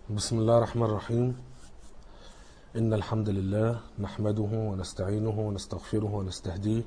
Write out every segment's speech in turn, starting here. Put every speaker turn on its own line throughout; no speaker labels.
بسم الله الرحمن الرحيم إن الحمد لله نحمده ونستعينه ونستغفره ونستهديه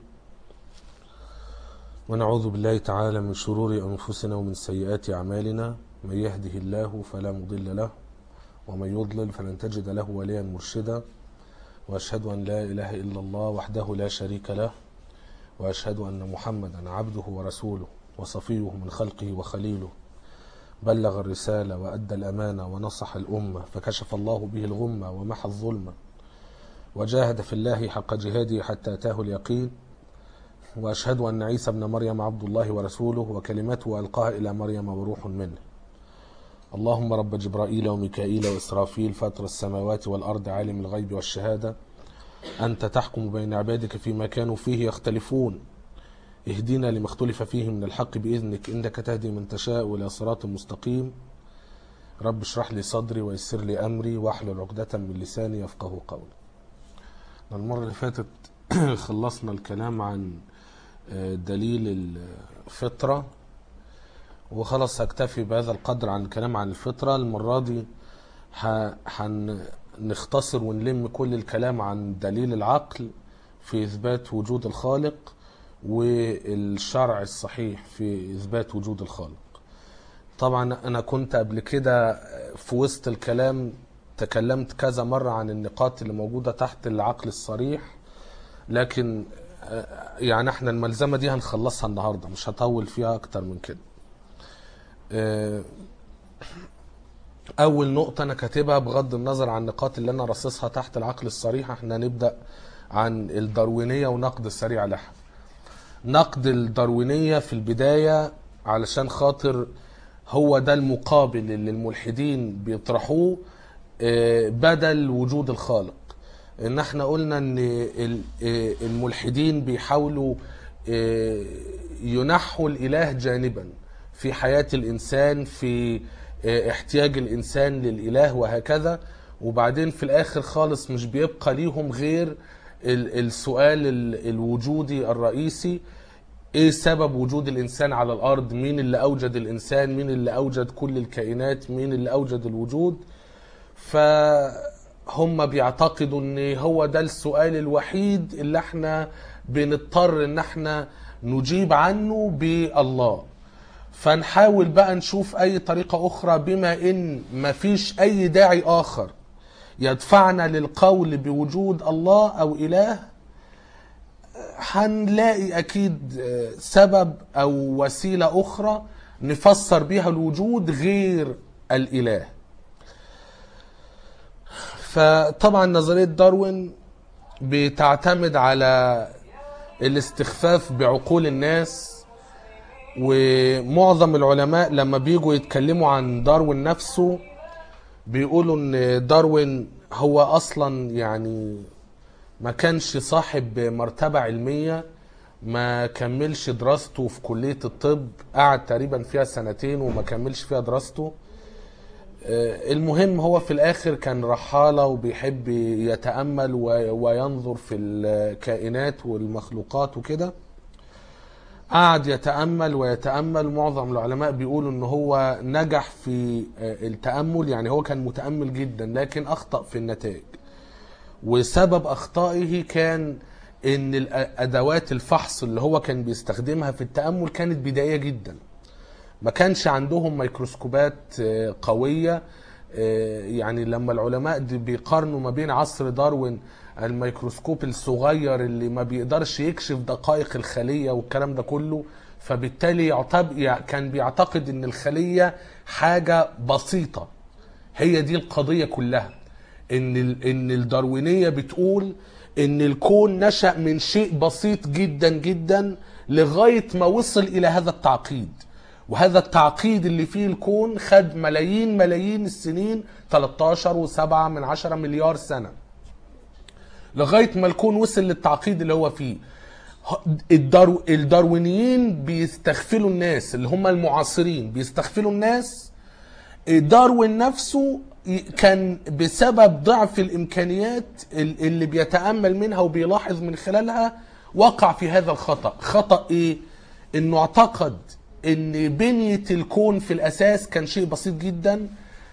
ونعوذ بالله تعالى من شرور أنفسنا ومن سيئات أعمالنا من يهده الله فلا مضل له ومن يضلل فلن تجد له وليا مرشدا وأشهد أن لا إله إلا الله وحده لا شريك له وأشهد أن محمدا عبده ورسوله وصفيه من خلقه وخليله بلغ الرسالة وأدى الأمانة ونصح الأمة فكشف الله به الغمة ومحى الظلمة وجاهد في الله حق جهاده حتى أتاه اليقين وأشهد أن عيسى ابن مريم عبد الله ورسوله وكلمته ألقاها إلى مريم وروح منه اللهم رب جبرائيل وميكائيل وإسرافيل فاطر السماوات والأرض عالم الغيب والشهادة أنت تحكم بين عبادك فيما كانوا فيه يختلفون اهدنا لما اختلف فيه من الحق بإذنك إنك تهدي من تشاء إلى صراط مستقيم رب اشرح لي صدري ويسر لي أمري واحلل عقدة من لساني يفقه قولي المرة اللي فاتت خلصنا الكلام عن دليل الفطرة وخلاص هكتفي بهذا القدر عن الكلام عن الفطرة المرة دي هنختصر ونلم كل الكلام عن دليل العقل في إثبات وجود الخالق والشرع الصحيح في إثبات وجود الخالق طبعا أنا كنت قبل كده في وسط الكلام تكلمت كذا مرة عن النقاط اللي موجودة تحت العقل الصريح لكن يعني احنا الملزمة دي هنخلصها النهاردة مش هطول فيها أكتر من كده أول نقطة أنا كاتبها بغض النظر عن النقاط اللي أنا رصصها تحت العقل الصريح احنا نبدأ عن الداروينية ونقد السريع لها نقد الداروينية في البداية علشان خاطر هو ده المقابل اللي الملحدين بيطرحوه بدل وجود الخالق ان احنا قلنا ان الملحدين بيحاولوا ينحوا الاله جانبا في حياة الانسان في احتياج الانسان للاله وهكذا وبعدين في الاخر خالص مش بيبقى ليهم غير السؤال الوجودي الرئيسي ايه سبب وجود الانسان على الارض مين اللي اوجد الانسان مين اللي اوجد كل الكائنات مين اللي اوجد الوجود فهم بيعتقدوا ان هو ده السؤال الوحيد اللي احنا بنضطر ان احنا نجيب عنه بالله فنحاول بقى نشوف اي طريقة اخرى بما ان مفيش اي داعي اخر يدفعنا للقول بوجود الله او اله هنلاقي اكيد سبب او وسيله اخرى نفسر بها الوجود غير الاله فطبعا نظريه داروين بتعتمد على الاستخفاف بعقول الناس ومعظم العلماء لما بيجوا يتكلموا عن داروين نفسه بيقولوا ان داروين هو اصلا يعني ما كانش صاحب مرتبة علمية ما كملش دراسته في كلية الطب قعد تقريبا فيها سنتين وما كملش فيها دراسته المهم هو في الاخر كان رحالة وبيحب يتأمل وينظر في الكائنات والمخلوقات وكده قعد يتأمل ويتأمل معظم العلماء بيقولوا ان هو نجح في التأمل يعني هو كان متأمل جدا لكن اخطأ في النتائج وسبب اخطائه كان ان الادوات الفحص اللي هو كان بيستخدمها في التأمل كانت بدائية جدا ما كانش عندهم ميكروسكوبات قوية يعني لما العلماء بيقارنوا ما بين عصر داروين الميكروسكوب الصغير اللي ما بيقدرش يكشف دقائق الخلية والكلام ده كله فبالتالي يعتبر كان بيعتقد ان الخلية حاجة بسيطة هي دي القضية كلها ان ان الداروينية بتقول ان الكون نشأ من شيء بسيط جدا جدا لغاية ما وصل الى هذا التعقيد وهذا التعقيد اللي فيه الكون خد ملايين ملايين السنين 13 و7 من 10 مليار سنة لغايه ما الكون وصل للتعقيد اللي هو فيه الدارو الداروينيين بيستغفلوا الناس اللي هم المعاصرين بيستغفلوا الناس داروين نفسه كان بسبب ضعف الامكانيات اللي بيتامل منها وبيلاحظ من خلالها وقع في هذا الخطا خطا ايه انه اعتقد ان بنيه الكون في الاساس كان شيء بسيط جدا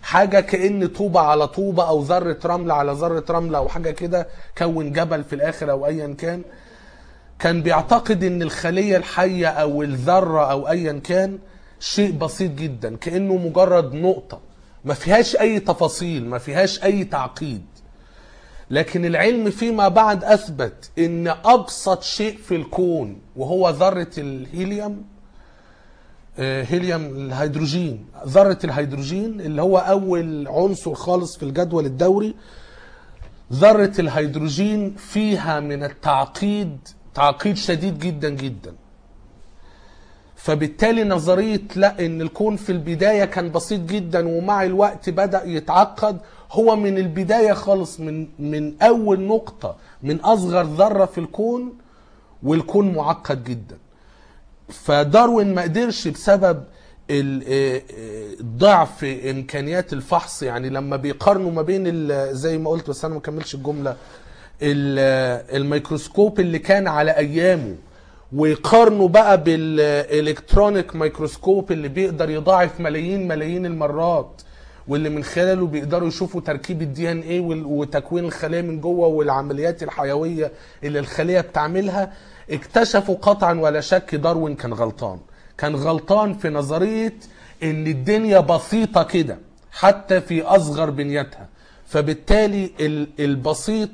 حاجة كأن طوبة على طوبة أو ذرة رملة على ذرة رملة أو حاجة كده كون جبل في الآخر أو أيا كان كان بيعتقد ان الخلية الحية او الذرة او ايا كان شيء بسيط جدا كأنه مجرد نقطة ما فيهاش اي تفاصيل ما فيهاش اي تعقيد لكن العلم فيما بعد اثبت ان ابسط شيء في الكون وهو ذرة الهيليوم آه، هيليوم الهيدروجين ذرة الهيدروجين اللي هو اول عنصر خالص في الجدول الدوري ذرة الهيدروجين فيها من التعقيد تعقيد شديد جدا جدا فبالتالي نظرية لا ان الكون في البداية كان بسيط جدا ومع الوقت بدأ يتعقد هو من البداية خالص من من اول نقطة من اصغر ذرة في الكون والكون معقد جدا فداروين ما قدرش بسبب ال- آه، آه، ضعف امكانيات الفحص يعني لما بيقارنوا ما بين ال- زي ما قلت بس انا ما كملش الجمله ال- آه، الميكروسكوب اللي كان على ايامه ويقارنوا بقى بالالكترونيك ميكروسكوب اللي بيقدر يضاعف ملايين ملايين المرات واللي من خلاله بيقدروا يشوفوا تركيب الدي ان ايه وتكوين الخلايا من جوه والعمليات الحيويه اللي الخليه بتعملها اكتشفوا قطعا ولا شك داروين كان غلطان كان غلطان في نظريه ان الدنيا بسيطه كده حتى في اصغر بنيتها فبالتالي ال- البسيط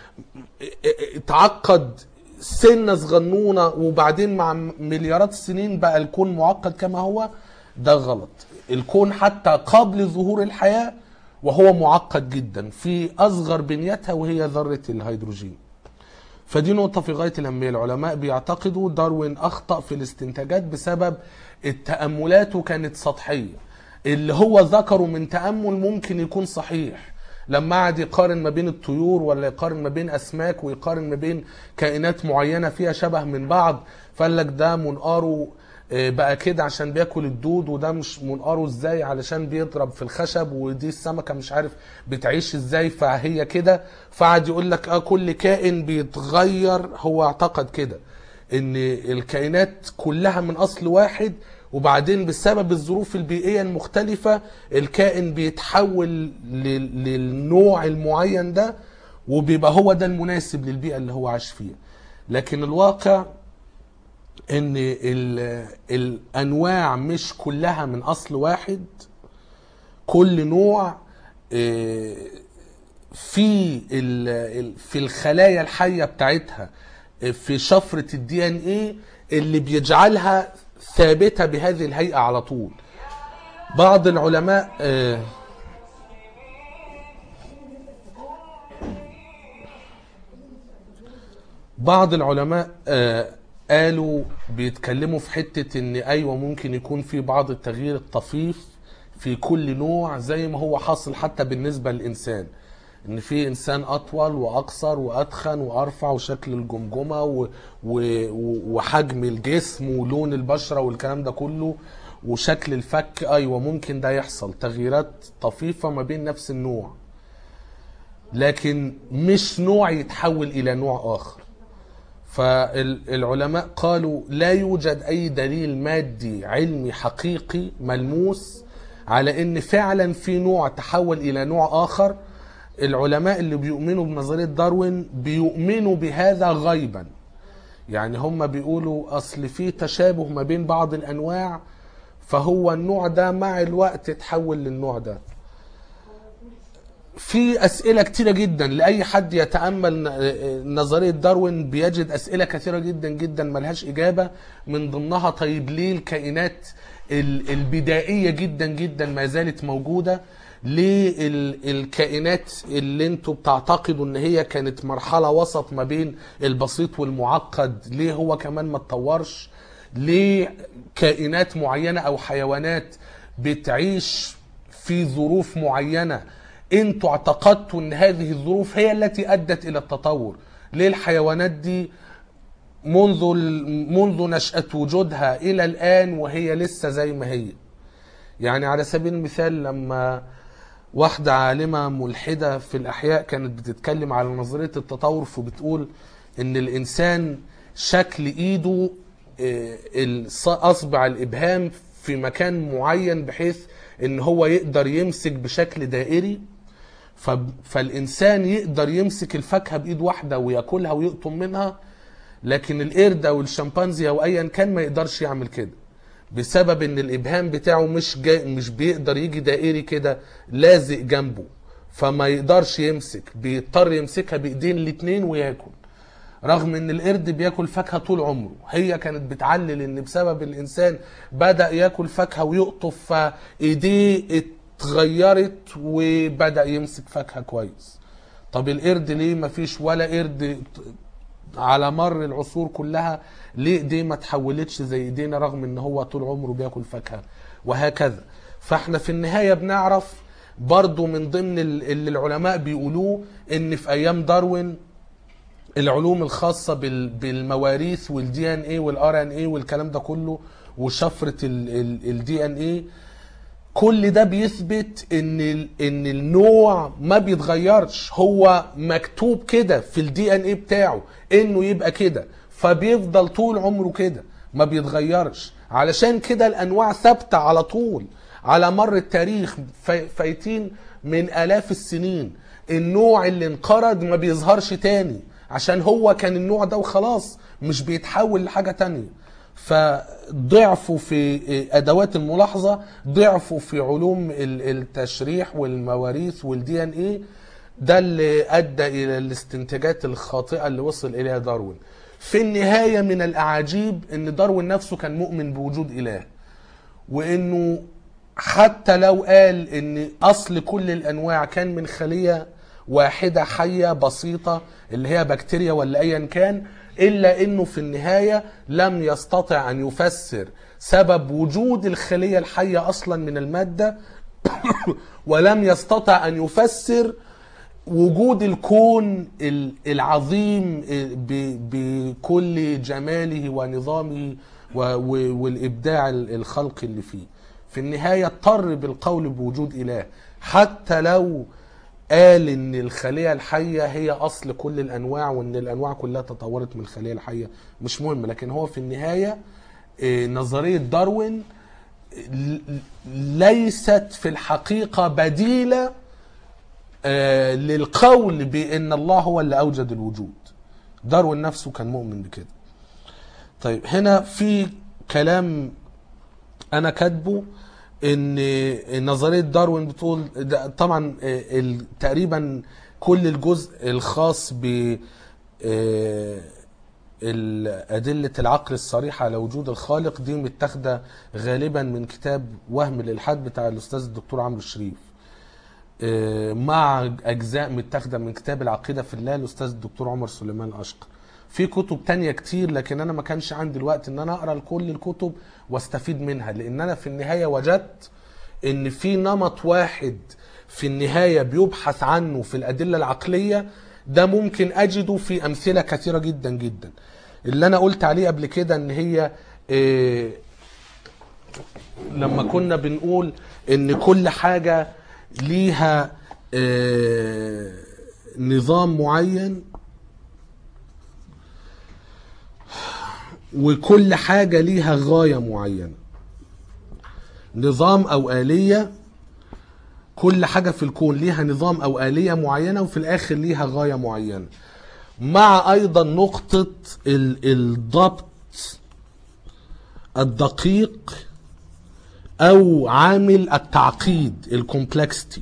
اتعقد سنه صغنونه وبعدين مع مليارات السنين بقى الكون معقد كما هو ده غلط الكون حتى قبل ظهور الحياه وهو معقد جدا في اصغر بنيتها وهي ذره الهيدروجين فدي نقطة في غاية الأهمية العلماء بيعتقدوا داروين أخطأ في الاستنتاجات بسبب التأملاته كانت سطحية اللي هو ذكره من تأمل ممكن يكون صحيح لما قعد يقارن ما بين الطيور ولا يقارن ما بين أسماك ويقارن ما بين كائنات معينة فيها شبه من بعض فقال لك ده منقاره آه، بقى كده عشان بياكل الدود وده مش منقاره ازاي علشان بيضرب في الخشب ودي السمكه مش عارف بتعيش ازاي فهي كده فقعد يقول لك اه كل كائن بيتغير هو اعتقد كده ان الكائنات كلها من اصل واحد وبعدين بسبب الظروف البيئيه المختلفه الكائن بيتحول لل- للنوع المعين ده وبيبقى هو ده المناسب للبيئه اللي هو عاش فيها لكن الواقع ان ال- الانواع مش كلها من اصل واحد كل نوع آه، في ال- ال- في الخلايا الحيه بتاعتها آه، في شفره الدي ان ايه اللي بيجعلها ثابته بهذه الهيئه على طول بعض العلماء آه، بعض العلماء آه، قالوا بيتكلموا في حتة ان ايوه ممكن يكون في بعض التغيير الطفيف في كل نوع زي ما هو حاصل حتى بالنسبة للإنسان ان في انسان اطول واقصر واتخن وارفع وشكل الجمجمة و... و... وحجم الجسم ولون البشرة والكلام ده كله وشكل الفك ايوه ممكن ده يحصل تغييرات طفيفة ما بين نفس النوع لكن مش نوع يتحول الى نوع اخر فالعلماء قالوا لا يوجد اي دليل مادي علمي حقيقي ملموس على ان فعلا في نوع تحول الى نوع اخر العلماء اللي بيؤمنوا بنظريه داروين بيؤمنوا بهذا غيبا يعني هم بيقولوا اصل في تشابه ما بين بعض الانواع فهو النوع ده مع الوقت اتحول للنوع ده في اسئله كتيره جدا لاي حد يتامل ن- نظريه داروين بيجد اسئله كثيره جدا جدا ملهاش اجابه من ضمنها طيب ليه الكائنات ال- البدائيه جدا جدا ما زالت موجوده ليه ال- الكائنات اللي انتوا بتعتقدوا ان هي كانت مرحله وسط ما بين البسيط والمعقد ليه هو كمان ما اتطورش ليه كائنات معينه او حيوانات بتعيش في ظروف معينه انتوا اعتقدتوا ان هذه الظروف هي التي ادت الى التطور ليه الحيوانات دي منذ ال- منذ نشأة وجودها الى الان وهي لسه زي ما هي يعني على سبيل المثال لما واحدة عالمة ملحدة في الأحياء كانت بتتكلم على نظرية التطور فبتقول إن الإنسان شكل إيده آه، الص- أصبع الإبهام في مكان معين بحيث ان هو يقدر يمسك بشكل دائري ف... فالانسان يقدر يمسك الفاكهه بايد واحده وياكلها ويقطم منها لكن القرد او الشمبانزي او ايا كان ما يقدرش يعمل كده بسبب ان الابهام بتاعه مش جاي مش بيقدر يجي دائري كده لازق جنبه فما يقدرش يمسك بيضطر يمسكها بايدين الاتنين وياكل رغم ان القرد بياكل فاكهه طول عمره هي كانت بتعلل ان بسبب الانسان بدا ياكل فاكهه ويقطف فايديه اتغيرت وبدا يمسك فاكهه كويس طب القرد ليه مفيش ولا قرد على مر العصور كلها ليه ايديه ما تحولتش زي ايدينا رغم ان هو طول عمره بياكل فاكهه وهكذا فاحنا في النهايه بنعرف برضو من ضمن ال- اللي العلماء بيقولوه ان في ايام داروين العلوم الخاصه بال- بالمواريث والدي ان اي والار ان اي والكلام ده كله وشفره الدي ان اي كل ده بيثبت ان ال- ان النوع ما بيتغيرش هو مكتوب كده في الدي ان اي بتاعه انه يبقى كده فبيفضل طول عمره كده ما بيتغيرش علشان كده الانواع ثابته على طول على مر التاريخ فا- فايتين من الاف السنين النوع اللي انقرض ما بيظهرش تاني عشان هو كان النوع ده وخلاص مش بيتحول لحاجه تانية فضعفوا في ادوات الملاحظه ضعفوا في علوم ال- التشريح والمواريث والدي ان ايه ده اللي ادى الى الاستنتاجات الخاطئه اللي وصل اليها داروين في النهايه من الاعاجيب ان داروين نفسه كان مؤمن بوجود اله وانه حتى لو قال ان اصل كل الانواع كان من خليه واحده حيه بسيطه اللي هي بكتيريا ولا ايا كان الا انه في النهايه لم يستطع ان يفسر سبب وجود الخليه الحيه اصلا من الماده ولم يستطع ان يفسر وجود الكون ال- العظيم ب- بكل جماله ونظامه و- و- والابداع ال- الخلقي اللي فيه في النهايه اضطر بالقول بوجود اله حتى لو قال ان الخليه الحيه هي اصل كل الانواع وان الانواع كلها تطورت من الخليه الحيه مش مهم لكن هو في النهايه آه، نظريه داروين ل- ليست في الحقيقه بديله آه، للقول بان الله هو اللي اوجد الوجود داروين نفسه كان مؤمن بكده طيب هنا في كلام انا كاتبه ان نظريه داروين بتقول ده طبعا آه، ال- تقريبا كل الجزء الخاص ب آه، ال- أدلة العقل الصريحة على وجود الخالق دي متاخدة غالبا من كتاب وهم الإلحاد بتاع الأستاذ الدكتور عمرو الشريف آه، مع أجزاء متاخدة من كتاب العقيدة في الله الأستاذ الدكتور عمر سليمان الأشقر في كتب تانية كتير لكن أنا ما كانش عندي الوقت إن أنا أقرأ كل الكتب واستفيد منها لأن أنا في النهاية وجدت إن في نمط واحد في النهاية بيبحث عنه في الأدلة العقلية ده ممكن أجده في أمثلة كثيرة جدا جدا اللي أنا قلت عليه قبل كده إن هي آه، لما كنا بنقول ان كل حاجة ليها آه، نظام معين وكل حاجة ليها غاية معينة نظام او آلية كل حاجة في الكون ليها نظام او آلية معينة وفي الاخر ليها غاية معينة مع ايضا نقطة ال- الضبط الدقيق او عامل التعقيد الكومبلكسيتي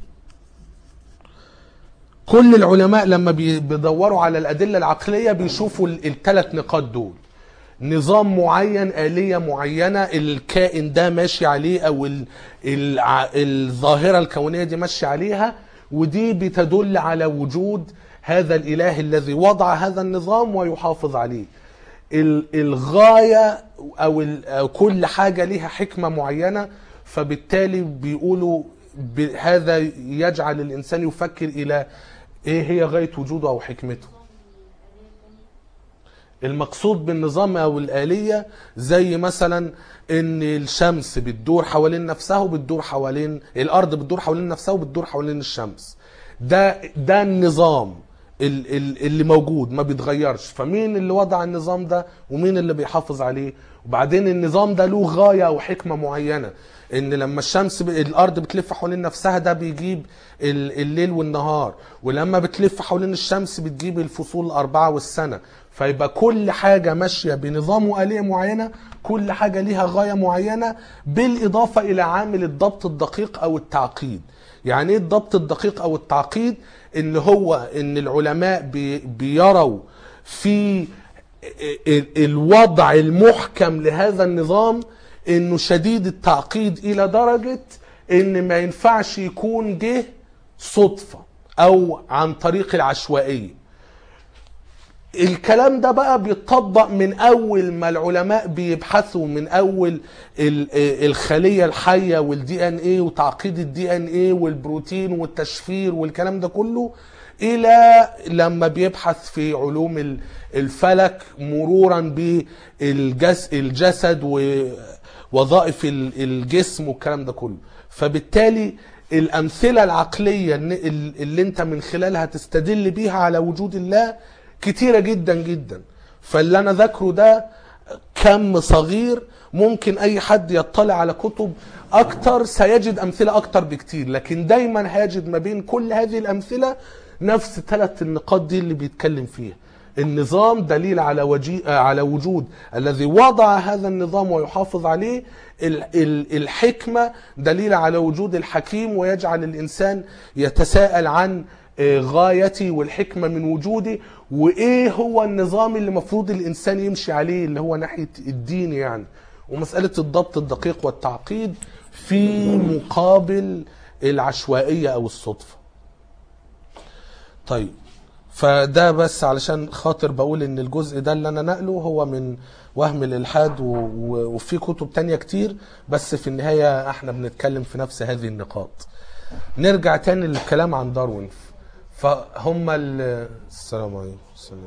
كل العلماء لما بي- بيدوروا على الادله العقليه بيشوفوا الثلاث نقاط دول نظام معين آلية معينة الكائن ده ماشي عليه أو ال- الع- الظاهرة الكونية دي ماشي عليها ودي بتدل على وجود هذا الإله الذي وضع هذا النظام ويحافظ عليه ال- الغاية أو ال- أو كل حاجة ليها حكمة معينة فبالتالي بيقولوا ب- هذا يجعل الإنسان يفكر إلى إيه هي غاية وجوده أو حكمته المقصود بالنظام او الآلية زي مثلا ان الشمس بتدور حوالين نفسها وبتدور حوالين الارض بتدور حوالين نفسها وبتدور حوالين الشمس ده ده النظام ال- ال- اللي موجود ما بيتغيرش فمين اللي وضع النظام ده ومين اللي بيحافظ عليه وبعدين النظام ده له غاية او حكمة معينة ان لما الشمس ب... الارض بتلف حوالين نفسها ده بيجيب ال- الليل والنهار ولما بتلف حوالين الشمس بتجيب الفصول الاربعه والسنه فيبقى كل حاجه ماشيه بنظام واليه معينه كل حاجه ليها غايه معينه بالاضافه الى عامل الضبط الدقيق او التعقيد يعني ايه الضبط الدقيق او التعقيد ان هو ان العلماء بي بيروا في ال- الوضع المحكم لهذا النظام انه شديد التعقيد الى درجة ان ما ينفعش يكون جه صدفة او عن طريق العشوائية الكلام ده بقى بيتطبق من اول ما العلماء بيبحثوا من اول ال- الخليه الحيه والدي ان ايه وتعقيد الدي ان ايه والبروتين والتشفير والكلام ده كله الى لما بيبحث في علوم ال- الفلك مرورا بالجسد ووظائف ال- الجسم والكلام ده كله فبالتالي الامثله العقليه الن- اللي انت من خلالها تستدل بيها على وجود الله كتيرة جدا جدا فاللي انا ذاكره ده كم صغير ممكن اي حد يطلع على كتب اكتر سيجد امثلة اكتر بكتير لكن دايما هيجد ما بين كل هذه الامثلة نفس ثلاث النقاط دي اللي بيتكلم فيها النظام دليل على وجي... على وجود الذي وضع هذا النظام ويحافظ عليه ال- ال- الحكمة دليل على وجود الحكيم ويجعل الإنسان يتساءل عن آه، غايتي والحكمة من وجودي وإيه هو النظام اللي مفروض الإنسان يمشي عليه اللي هو ناحية الدين يعني ومسألة الضبط الدقيق والتعقيد في مقابل العشوائية أو الصدفة طيب فده بس علشان خاطر بقول ان الجزء ده اللي انا نقله هو من وهم الالحاد و- و- وفي كتب تانية كتير بس في النهاية احنا بنتكلم في نفس هذه النقاط نرجع تاني للكلام عن داروين فهم ال- السلام عليكم السلام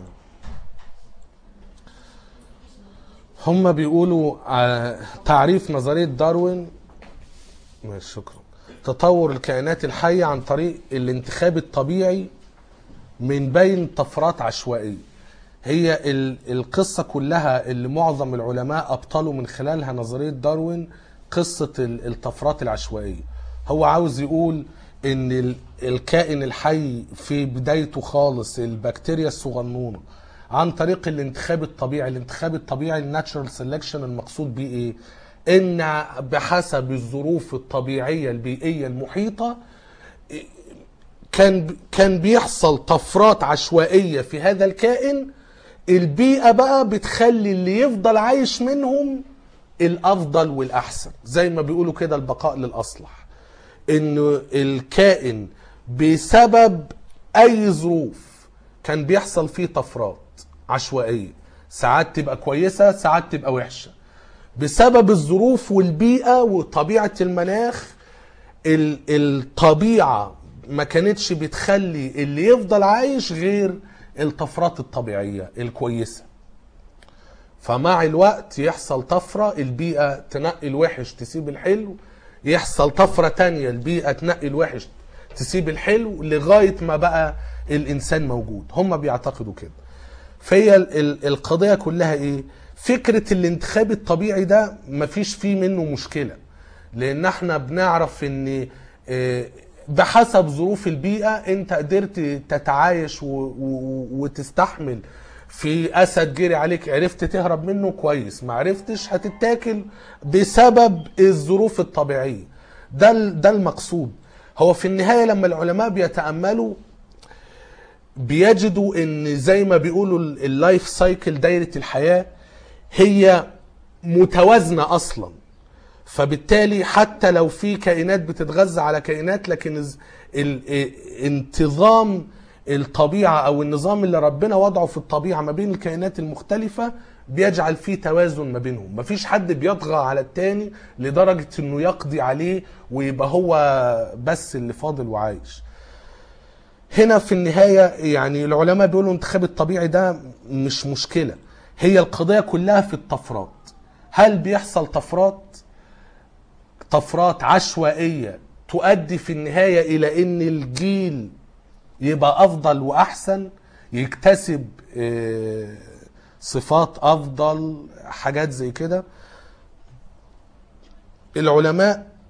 هم بيقولوا آه، تعريف نظرية داروين ماشي شكرا تطور الكائنات الحية عن طريق الانتخاب الطبيعي من بين طفرات عشوائية هي ال- القصة كلها اللي معظم العلماء أبطلوا من خلالها نظرية داروين قصة ال- الطفرات العشوائية هو عاوز يقول ان ال- الكائن الحي في بدايته خالص البكتيريا الصغنونة عن طريق الانتخاب الطبيعي الانتخاب الطبيعي الناتشرال سيلكشن المقصود بيه ايه ان بحسب الظروف الطبيعية البيئية المحيطة كان كان بيحصل طفرات عشوائيه في هذا الكائن البيئه بقى بتخلي اللي يفضل عايش منهم الافضل والاحسن زي ما بيقولوا كده البقاء للاصلح انه الكائن بسبب اي ظروف كان بيحصل فيه طفرات عشوائيه ساعات تبقى كويسه ساعات تبقى وحشه بسبب الظروف والبيئه وطبيعه المناخ ال- الطبيعة ما كانتش بتخلي اللي يفضل عايش غير الطفرات الطبيعية الكويسة فمع الوقت يحصل طفرة البيئة تنقي الوحش تسيب الحلو يحصل طفرة تانية البيئة تنقي الوحش تسيب الحلو لغاية ما بقى الإنسان موجود هم بيعتقدوا كده فهي ال- ال- القضية كلها ايه فكرة الانتخاب الطبيعي ده مفيش فيه منه مشكلة لان احنا بنعرف ان آه، بحسب ظروف البيئة انت قدرت تتعايش و- و- وتستحمل في اسد جري عليك عرفت تهرب منه كويس ما عرفتش هتتاكل بسبب الظروف الطبيعية ده ال- ده المقصود هو في النهاية لما العلماء بيتأملوا بيجدوا ان زي ما بيقولوا ال- اللايف سايكل دايرة الحياة هي متوازنة اصلا فبالتالي حتى لو في كائنات بتتغذى على كائنات لكن الز- ال- ال- انتظام الطبيعة او النظام اللي ربنا وضعه في الطبيعة ما بين الكائنات المختلفة بيجعل فيه توازن ما بينهم مفيش حد بيطغى على التاني لدرجة انه يقضي عليه ويبقى هو بس اللي فاضل وعايش هنا في النهاية يعني العلماء بيقولوا الانتخاب الطبيعي ده مش مشكلة هي القضية كلها في الطفرات هل بيحصل طفرات طفرات عشوائية تؤدي في النهاية إلى أن الجيل يبقى أفضل وأحسن يكتسب آه، صفات أفضل حاجات زي كده العلماء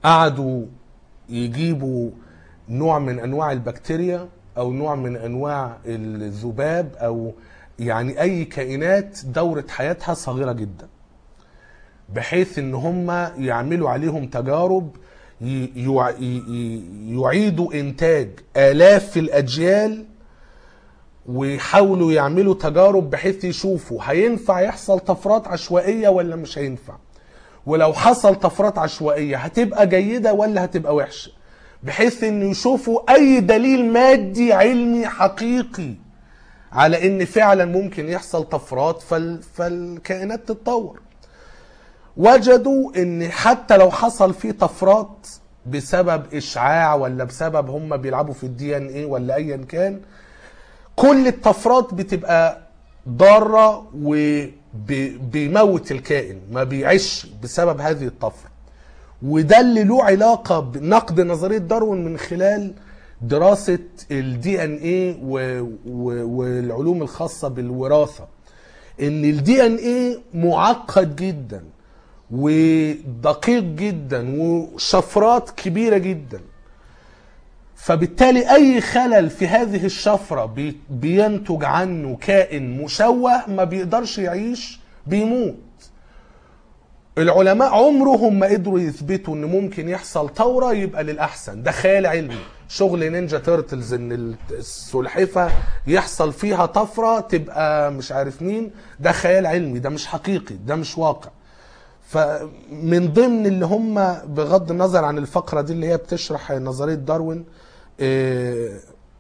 قعدوا يجيبوا نوع من انواع البكتيريا او نوع من انواع الذباب او يعني اي كائنات دورة حياتها صغيرة جدا بحيث ان هم يعملوا عليهم تجارب ي- يع- ي- ي- يعيدوا انتاج الاف الاجيال ويحاولوا يعملوا تجارب بحيث يشوفوا هينفع يحصل طفرات عشوائية ولا مش هينفع ولو حصل طفرات عشوائية هتبقى جيدة ولا هتبقى وحشة بحيث ان يشوفوا اي دليل مادي علمي حقيقي على ان فعلا ممكن يحصل طفرات فال... فالكائنات تتطور وجدوا ان حتى لو حصل فيه طفرات بسبب اشعاع ولا بسبب هم بيلعبوا في الدي ان ايه ولا ايا كان كل الطفرات بتبقى ضاره وبيموت الكائن ما بيعيش بسبب هذه الطفره وده اللي له علاقه بنقد نظريه داروين من خلال دراسه الدي ان ايه والعلوم الخاصه بالوراثه ان الدي ان ايه معقد جدا ودقيق جدا وشفرات كبيره جدا فبالتالي اي خلل في هذه الشفره بي- بينتج عنه كائن مشوه ما بيقدرش يعيش بيموت العلماء عمرهم ما قدروا يثبتوا ان ممكن يحصل ثوره يبقى للاحسن ده خيال علمي شغل نينجا تيرتلز ان السلحفه يحصل فيها طفره تبقى مش عارف مين ده خيال علمي ده مش حقيقي ده مش واقع فمن ضمن اللي هم بغض النظر عن الفقره دي اللي هي بتشرح نظريه داروين آه،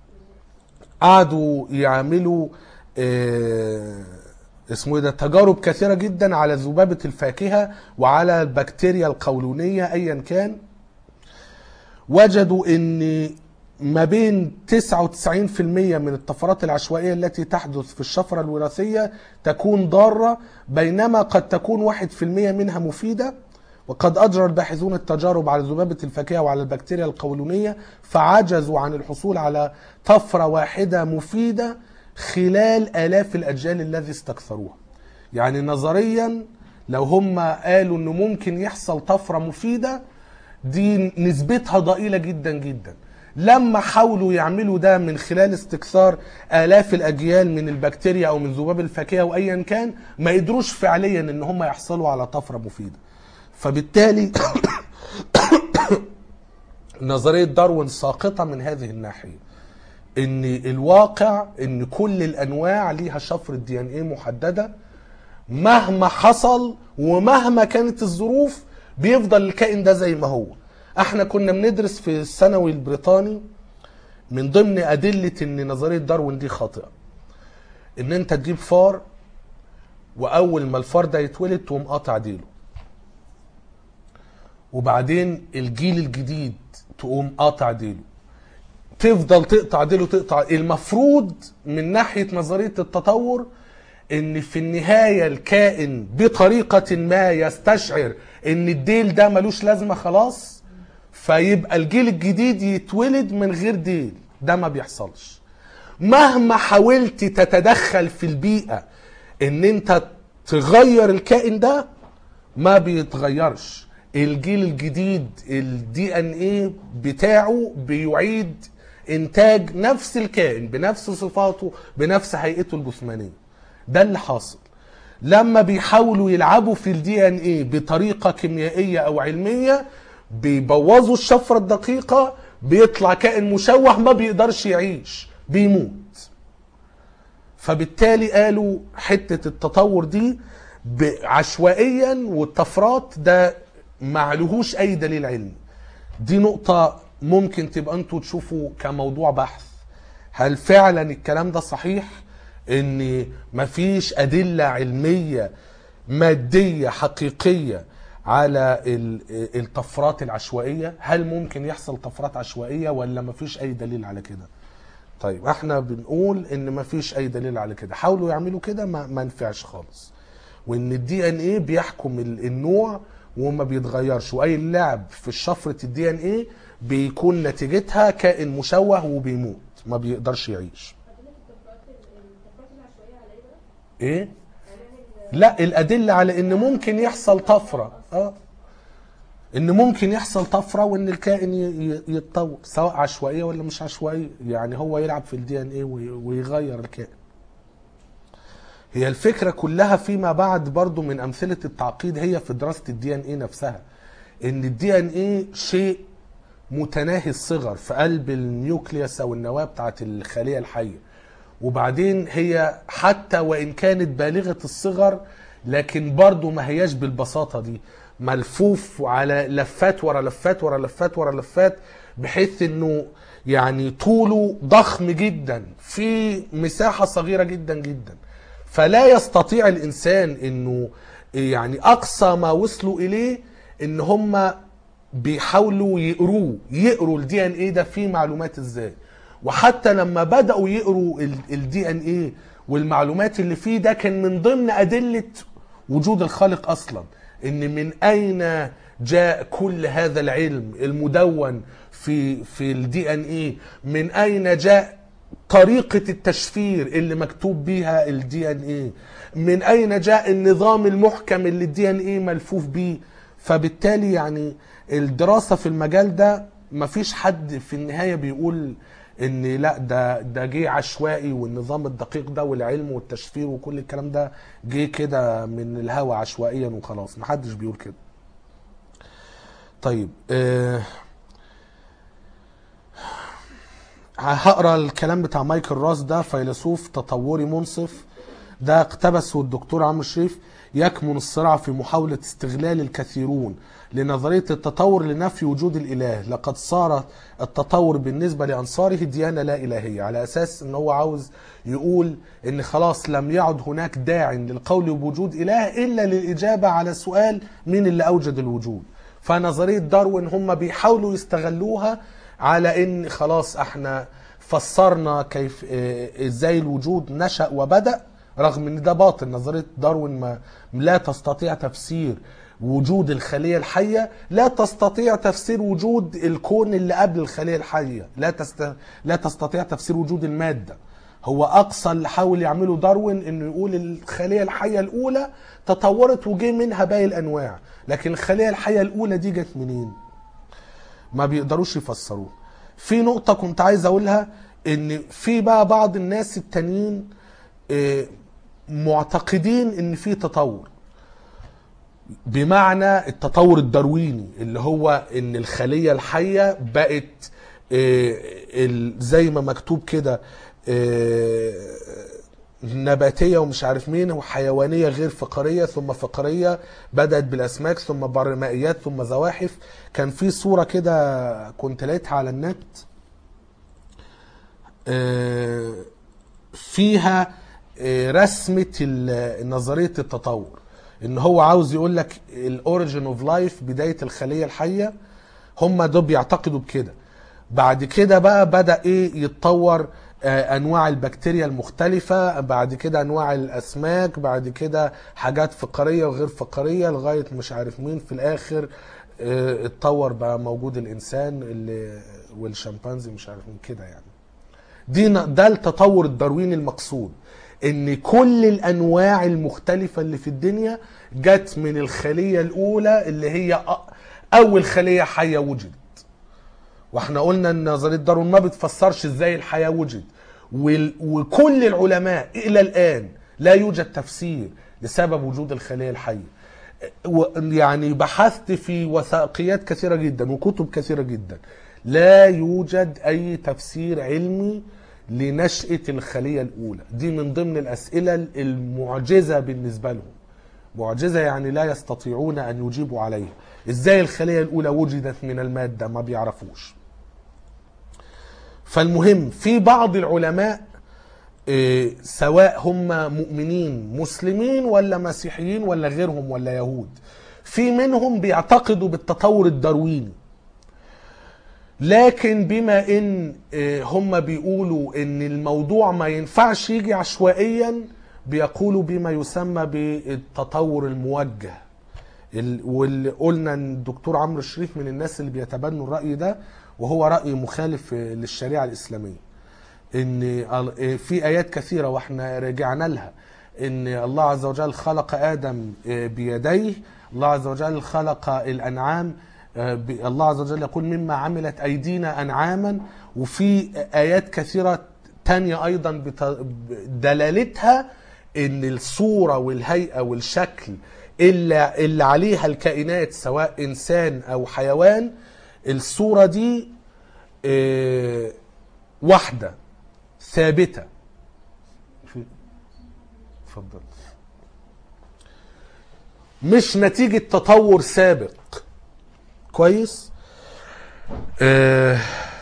قعدوا يعملوا آه، اسمه ايه ده تجارب كثيره جدا على ذبابه الفاكهه وعلى البكتيريا القولونيه ايا كان وجدوا ان ما بين 99% من الطفرات العشوائيه التي تحدث في الشفره الوراثيه تكون ضاره بينما قد تكون 1% منها مفيده وقد اجرى الباحثون التجارب على ذبابه الفاكهه وعلى البكتيريا القولونيه فعجزوا عن الحصول على طفره واحده مفيده خلال الاف الاجيال الذي استكثروها. يعني نظريا لو هم قالوا انه ممكن يحصل طفره مفيده دي نسبتها ضئيله جدا جدا. لما حاولوا يعملوا ده من خلال استكثار آلاف الأجيال من البكتيريا أو من ذباب الفاكهة أو أيا كان ما قدروش فعليا إن هم يحصلوا على طفرة مفيدة فبالتالي نظرية داروين ساقطة من هذه الناحية ان الواقع ان كل الانواع ليها شفرة دي ان ايه محددة مهما حصل ومهما كانت الظروف بيفضل الكائن ده زي ما هو احنا كنا بندرس في الثانوي البريطاني من ضمن ادلة ان نظرية داروين دي خاطئة ان انت تجيب فار واول ما الفار ده يتولد تقوم قاطع ديله وبعدين الجيل الجديد تقوم قاطع ديله تفضل تقطع ديله تقطع المفروض من ناحية نظرية التطور ان في النهاية الكائن بطريقة ما يستشعر ان الديل ده ملوش لازمة خلاص فيبقى الجيل الجديد يتولد من غير ديل ده ما بيحصلش مهما حاولت تتدخل في البيئة ان انت تغير الكائن ده ما بيتغيرش الجيل الجديد الدي ان ايه بتاعه بيعيد انتاج نفس الكائن بنفس صفاته بنفس هيئته الجسمانيه ده اللي حاصل لما بيحاولوا يلعبوا في الدي ان ايه بطريقه كيميائيه او علميه بيبوظوا الشفره الدقيقه بيطلع كائن مشوه ما بيقدرش يعيش بيموت فبالتالي قالوا حته التطور دي عشوائيا والطفرات ده معلهوش اي دليل علمي دي نقطة ممكن تبقى انتوا تشوفوا كموضوع بحث هل فعلا الكلام ده صحيح ان مفيش ادلة علمية مادية حقيقية على ال- الطفرات العشوائية هل ممكن يحصل طفرات عشوائية ولا مفيش اي دليل على كده طيب احنا بنقول ان مفيش اي دليل على كده حاولوا يعملوا كده ما ما نفعش خالص وان الدي ان ايه بيحكم ال- النوع وما بيتغيرش واي لعب في شفره الدي ان ايه بيكون نتيجتها كائن مشوه وبيموت ما بيقدرش يعيش ايه لا الادله على ان ممكن يحصل طفره اه ان ممكن يحصل طفره وان الكائن ي- ي- يتطور سواء عشوائيه ولا مش عشوائيه يعني هو يلعب في الدي ان ايه ويغير الكائن هي الفكره كلها فيما بعد برضو من امثله التعقيد هي في دراسه الدي ان ايه نفسها ان الدي ان ايه شيء متناهي الصغر في قلب النيوكليوس او النواه بتاعت الخليه الحيه وبعدين هي حتى وان كانت بالغه الصغر لكن برضو ما هياش بالبساطه دي ملفوف على لفات ورا لفات ورا لفات ورا لفات بحيث انه يعني طوله ضخم جدا في مساحه صغيره جدا جدا فلا يستطيع الانسان انه يعني اقصى ما وصلوا اليه ان هم بيحاولوا يقروه يقروا الدي ان ايه ده فيه معلومات ازاي وحتى لما بداوا يقروا الدي ان ايه والمعلومات اللي فيه ده كان من ضمن ادله وجود الخالق اصلا ان من اين جاء كل هذا العلم المدون في في الدي ان ايه من اين جاء طريقة التشفير اللي مكتوب بيها الدي ان ايه من اين جاء النظام المحكم اللي الدي ان ايه ملفوف بيه فبالتالي يعني الدراسة في المجال ده مفيش حد في النهاية بيقول ان لا ده ده جه عشوائي والنظام الدقيق ده والعلم والتشفير وكل الكلام ده جه كده من الهوا عشوائيا وخلاص محدش بيقول كده طيب آه هقرا الكلام بتاع مايكل راس ده فيلسوف تطوري منصف ده اقتبسه الدكتور عمرو الشريف يكمن الصراع في محاولة استغلال الكثيرون لنظرية التطور لنفي وجود الإله لقد صار التطور بالنسبة لأنصاره ديانة لا إلهية على أساس أنه هو عاوز يقول أن خلاص لم يعد هناك داع للقول بوجود إله إلا للإجابة على سؤال مين اللي أوجد الوجود فنظرية داروين هم بيحاولوا يستغلوها على ان خلاص احنا فسرنا كيف اه ازاي الوجود نشأ وبدأ رغم ان ده باطل نظريه داروين ما لا تستطيع تفسير وجود الخليه الحيه لا تستطيع تفسير وجود الكون اللي قبل الخليه الحيه لا تست... لا تستطيع تفسير وجود الماده هو اقصى اللي حاول يعمله داروين انه يقول الخليه الحيه الاولى تطورت وجه منها باقي الانواع لكن الخليه الحيه الاولى دي جت منين ما بيقدروش يفسروه في نقطة كنت عايز أقولها إن في بقى بعض الناس التانيين معتقدين إن في تطور بمعنى التطور الدارويني اللي هو إن الخلية الحية بقت زي ما مكتوب كده نباتيه ومش عارف مين وحيوانيه غير فقريه ثم فقريه بدات بالاسماك ثم برمائيات ثم زواحف كان في صوره كده كنت لقيتها على النت فيها رسمه نظريه التطور ان هو عاوز يقول لك الاوريجن اوف لايف بدايه الخليه الحيه هم دول بيعتقدوا بكده بعد كده بقى بدا ايه يتطور انواع البكتيريا المختلفه بعد كده انواع الاسماك بعد كده حاجات فقريه وغير فقريه لغايه مش عارف مين في الاخر اتطور بقى موجود الانسان اللي والشمبانزي مش عارف مين كده يعني دي ده التطور الدارويني المقصود ان كل الانواع المختلفه اللي في الدنيا جت من الخليه الاولى اللي هي اول خليه حيه وجدت واحنا قلنا ان نظريه داروين ما بتفسرش ازاي الحياه وجد وكل العلماء الى الان لا يوجد تفسير لسبب وجود الخليه الحيه يعني بحثت في وثائقيات كثيره جدا وكتب كثيره جدا لا يوجد اي تفسير علمي لنشأة الخلية الأولى دي من ضمن الأسئلة المعجزة بالنسبة لهم معجزة يعني لا يستطيعون أن يجيبوا عليها إزاي الخلية الأولى وجدت من المادة ما بيعرفوش فالمهم في بعض العلماء إيه سواء هم مؤمنين مسلمين ولا مسيحيين ولا غيرهم ولا يهود في منهم بيعتقدوا بالتطور الدارويني لكن بما ان إيه هم بيقولوا ان الموضوع ما ينفعش يجي عشوائيا بيقولوا بما يسمى بالتطور الموجه واللي قلنا ان الدكتور عمرو الشريف من الناس اللي بيتبنوا الراي ده وهو راي مخالف للشريعه الاسلاميه ان في ايات كثيره واحنا رجعنا لها ان الله عز وجل خلق ادم بيديه الله عز وجل خلق الانعام آه، ب- الله عز وجل يقول مما عملت أيدينا أنعاما وفي آيات كثيرة تانية أيضا بت- دلالتها إن الصورة والهيئة والشكل اللي, اللي عليها الكائنات سواء إنسان أو حيوان الصورة دي آه، واحدة ثابتة في- اتفضل مش نتيجة تطور سابق كويس آه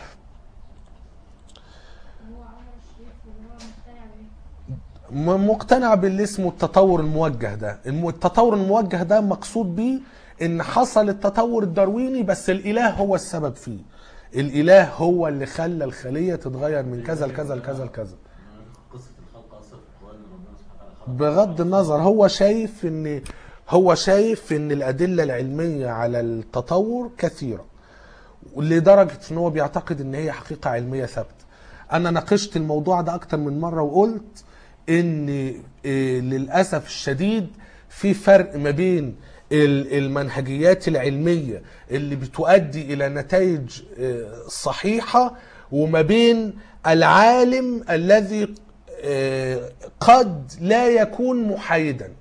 هو عمر الشريف اللي هو مقتنع بيه
م- مقتنع باللي اسمه التطور الموجه ده الم- التطور الموجه ده مقصود بيه ان حصل التطور الدارويني بس الاله هو السبب فيه الاله هو اللي خلى الخليه تتغير من كذا لكذا لكذا لكذا
قصه الخلق اصلا في القران ان ربنا سبحانه وتعالى خلق
بغض النظر هو شايف ان هو شايف ان الادله العلميه على التطور كثيره لدرجه ان هو بيعتقد ان هي حقيقه علميه ثابته انا ناقشت الموضوع ده اكتر من مره وقلت ان إيه، للاسف الشديد في فرق ما بين ال- المنهجيات العلميه اللي بتؤدي الى نتائج إيه، صحيحه وما بين العالم الذي إيه، قد لا يكون محايدا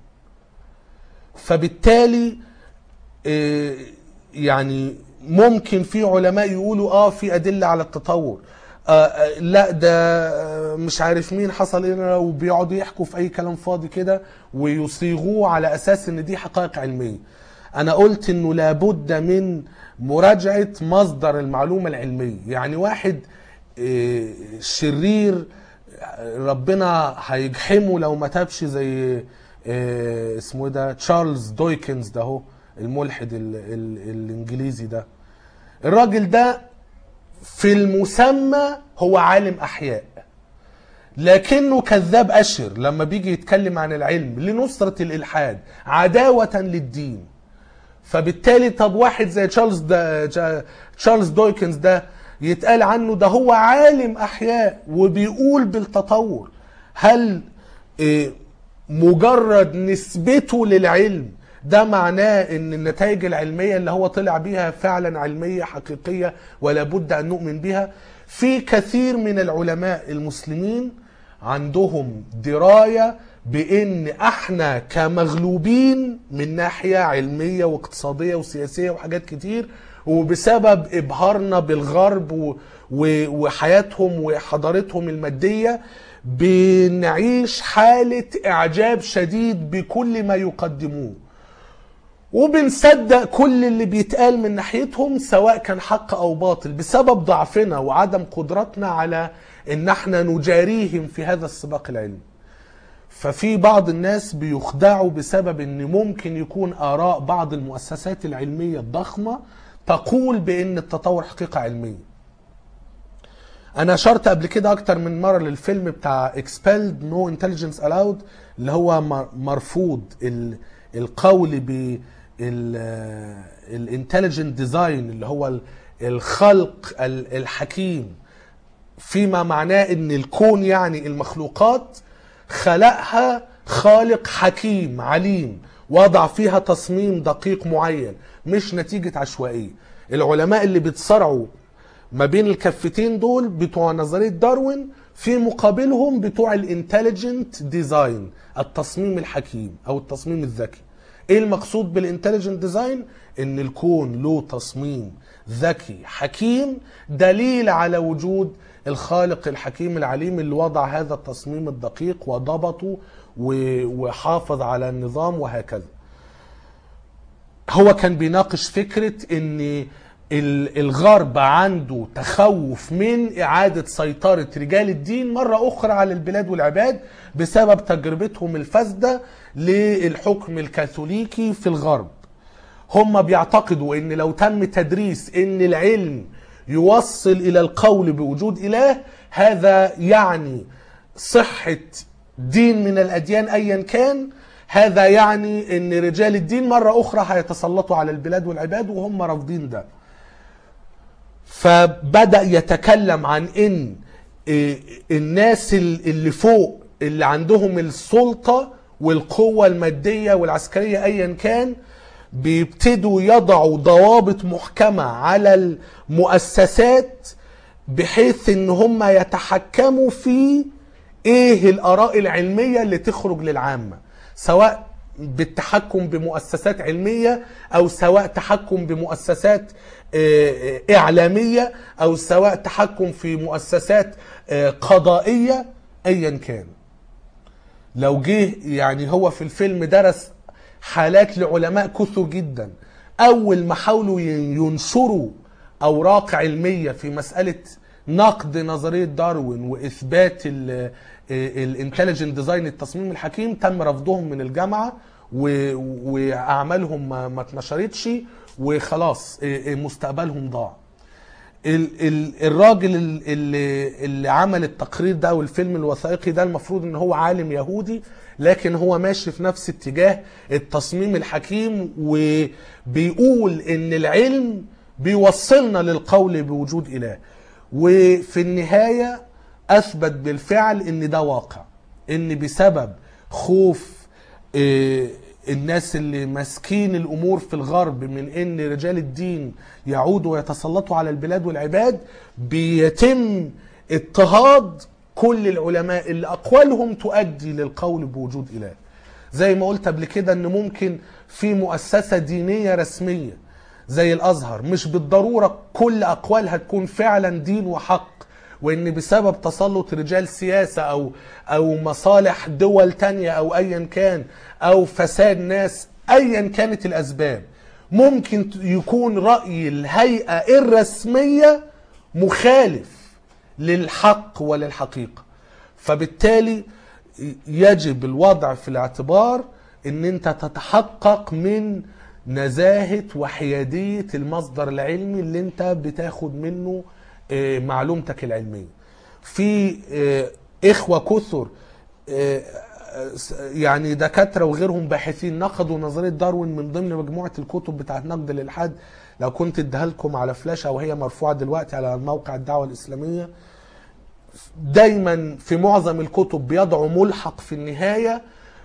فبالتالي إيه، يعني ممكن في علماء يقولوا اه في ادله على التطور آه آه، لا ده آه، مش عارف مين حصل هنا وبيقعدوا يحكوا في اي كلام فاضي كده ويصيغوه على اساس ان دي حقائق علميه انا قلت انه لابد من مراجعه مصدر المعلومه العلميه يعني واحد آه، شرير ربنا هيجحمه لو ما تابش زي آه، اسمه إيه ده تشارلز دويكنز ده هو الملحد ال ال الانجليزي ده الراجل ده في المسمى هو عالم احياء لكنه كذاب اشر لما بيجي يتكلم عن العلم لنصرة الالحاد عداوة للدين فبالتالي طب واحد زي تشارلز ده جا- تشارلز دويكنز ده يتقال عنه ده هو عالم احياء وبيقول بالتطور هل إيه، مجرد نسبته للعلم ده معناه ان النتائج العلميه اللي هو طلع بيها فعلا علميه حقيقيه ولا بد ان نؤمن بها في كثير من العلماء المسلمين عندهم درايه بان احنا كمغلوبين من ناحيه علميه واقتصاديه وسياسيه وحاجات كتير وبسبب ابهارنا بالغرب و... و... وحياتهم وحضارتهم الماديه بنعيش حاله اعجاب شديد بكل ما يقدموه وبنصدق كل اللي بيتقال من ناحيتهم سواء كان حق او باطل بسبب ضعفنا وعدم قدرتنا على ان احنا نجاريهم في هذا السباق العلمي ففي بعض الناس بيخدعوا بسبب ان ممكن يكون اراء بعض المؤسسات العلميه الضخمه تقول بان التطور حقيقه علميه انا اشرت قبل كده اكتر من مره للفيلم بتاع expelled no intelligence allowed اللي هو مر- مرفوض ال- القول ب الانتليجنت ديزاين اللي هو ال- الخلق ال- الحكيم فيما معناه ان الكون يعني المخلوقات خلقها خالق حكيم عليم وضع فيها تصميم دقيق معين مش نتيجة عشوائية العلماء اللي بيتصارعوا ما بين الكفتين دول بتوع نظرية داروين في مقابلهم بتوع الانتليجنت ديزاين التصميم الحكيم او التصميم الذكي ايه المقصود بالانتليجنت ديزاين ان الكون له تصميم ذكي حكيم دليل على وجود الخالق الحكيم العليم اللي وضع هذا التصميم الدقيق وضبطه و- وحافظ على النظام وهكذا هو كان بيناقش فكرة ان ال- الغرب عنده تخوف من إعادة سيطرة رجال الدين مرة أخرى على البلاد والعباد بسبب تجربتهم الفاسدة للحكم الكاثوليكي في الغرب هم بيعتقدوا ان لو تم تدريس ان العلم يوصل الى القول بوجود اله هذا يعني صحة دين من الاديان ايا كان هذا يعني ان رجال الدين مرة اخرى هيتسلطوا على البلاد والعباد وهم رافضين ده فبدأ يتكلم عن ان إيه، الناس ال- اللي فوق اللي عندهم السلطة والقوة المادية والعسكرية ايا كان بيبتدوا يضعوا ضوابط محكمة على المؤسسات بحيث ان هم يتحكموا في ايه الاراء العلمية اللي تخرج للعامة سواء بالتحكم بمؤسسات علمية او سواء تحكم بمؤسسات آه، آه، اعلامية او سواء تحكم في مؤسسات آه، قضائية ايا كان لو جه يعني هو في الفيلم درس حالات لعلماء كثر جدا اول ما حاولوا ي- ينشروا اوراق علميه في مساله نقد نظريه داروين واثبات الانتليجنت ديزاين التصميم الحكيم تم رفضهم من الجامعه و- واعمالهم ما ما اتنشرتش وخلاص إيه، إيه، مستقبلهم ضاع ال ال الراجل ال- اللي, اللي عمل التقرير ده او الفيلم الوثائقي ده المفروض ان هو عالم يهودي لكن هو ماشي في نفس اتجاه التصميم الحكيم وبيقول ان العلم بيوصلنا للقول بوجود اله وفي النهايه اثبت بالفعل ان ده واقع ان بسبب خوف إيه، الناس اللي ماسكين الامور في الغرب من ان رجال الدين يعودوا ويتسلطوا على البلاد والعباد بيتم اضطهاد كل العلماء اللي اقوالهم تؤدي للقول بوجود اله زي ما قلت قبل كده ان ممكن في مؤسسه دينيه رسميه زي الازهر مش بالضروره كل اقوالها تكون فعلا دين وحق وان بسبب تسلط رجال سياسه او او مصالح دول تانية او ايا كان او فساد ناس ايا كانت الاسباب ممكن يكون راي الهيئه الرسميه مخالف للحق وللحقيقه فبالتالي يجب الوضع في الاعتبار ان انت تتحقق من نزاهة وحيادية المصدر العلمي اللي انت بتاخد منه آه، معلومتك العلمية في آه، اخوة كثر آه، يعني دكاترة وغيرهم باحثين نقدوا نظرية داروين من ضمن مجموعة الكتب بتاعت نقد الإلحاد لو كنت اديها لكم على فلاشة او هي مرفوعة دلوقتي على موقع الدعوة الإسلامية دايما في معظم الكتب بيضعوا ملحق في النهاية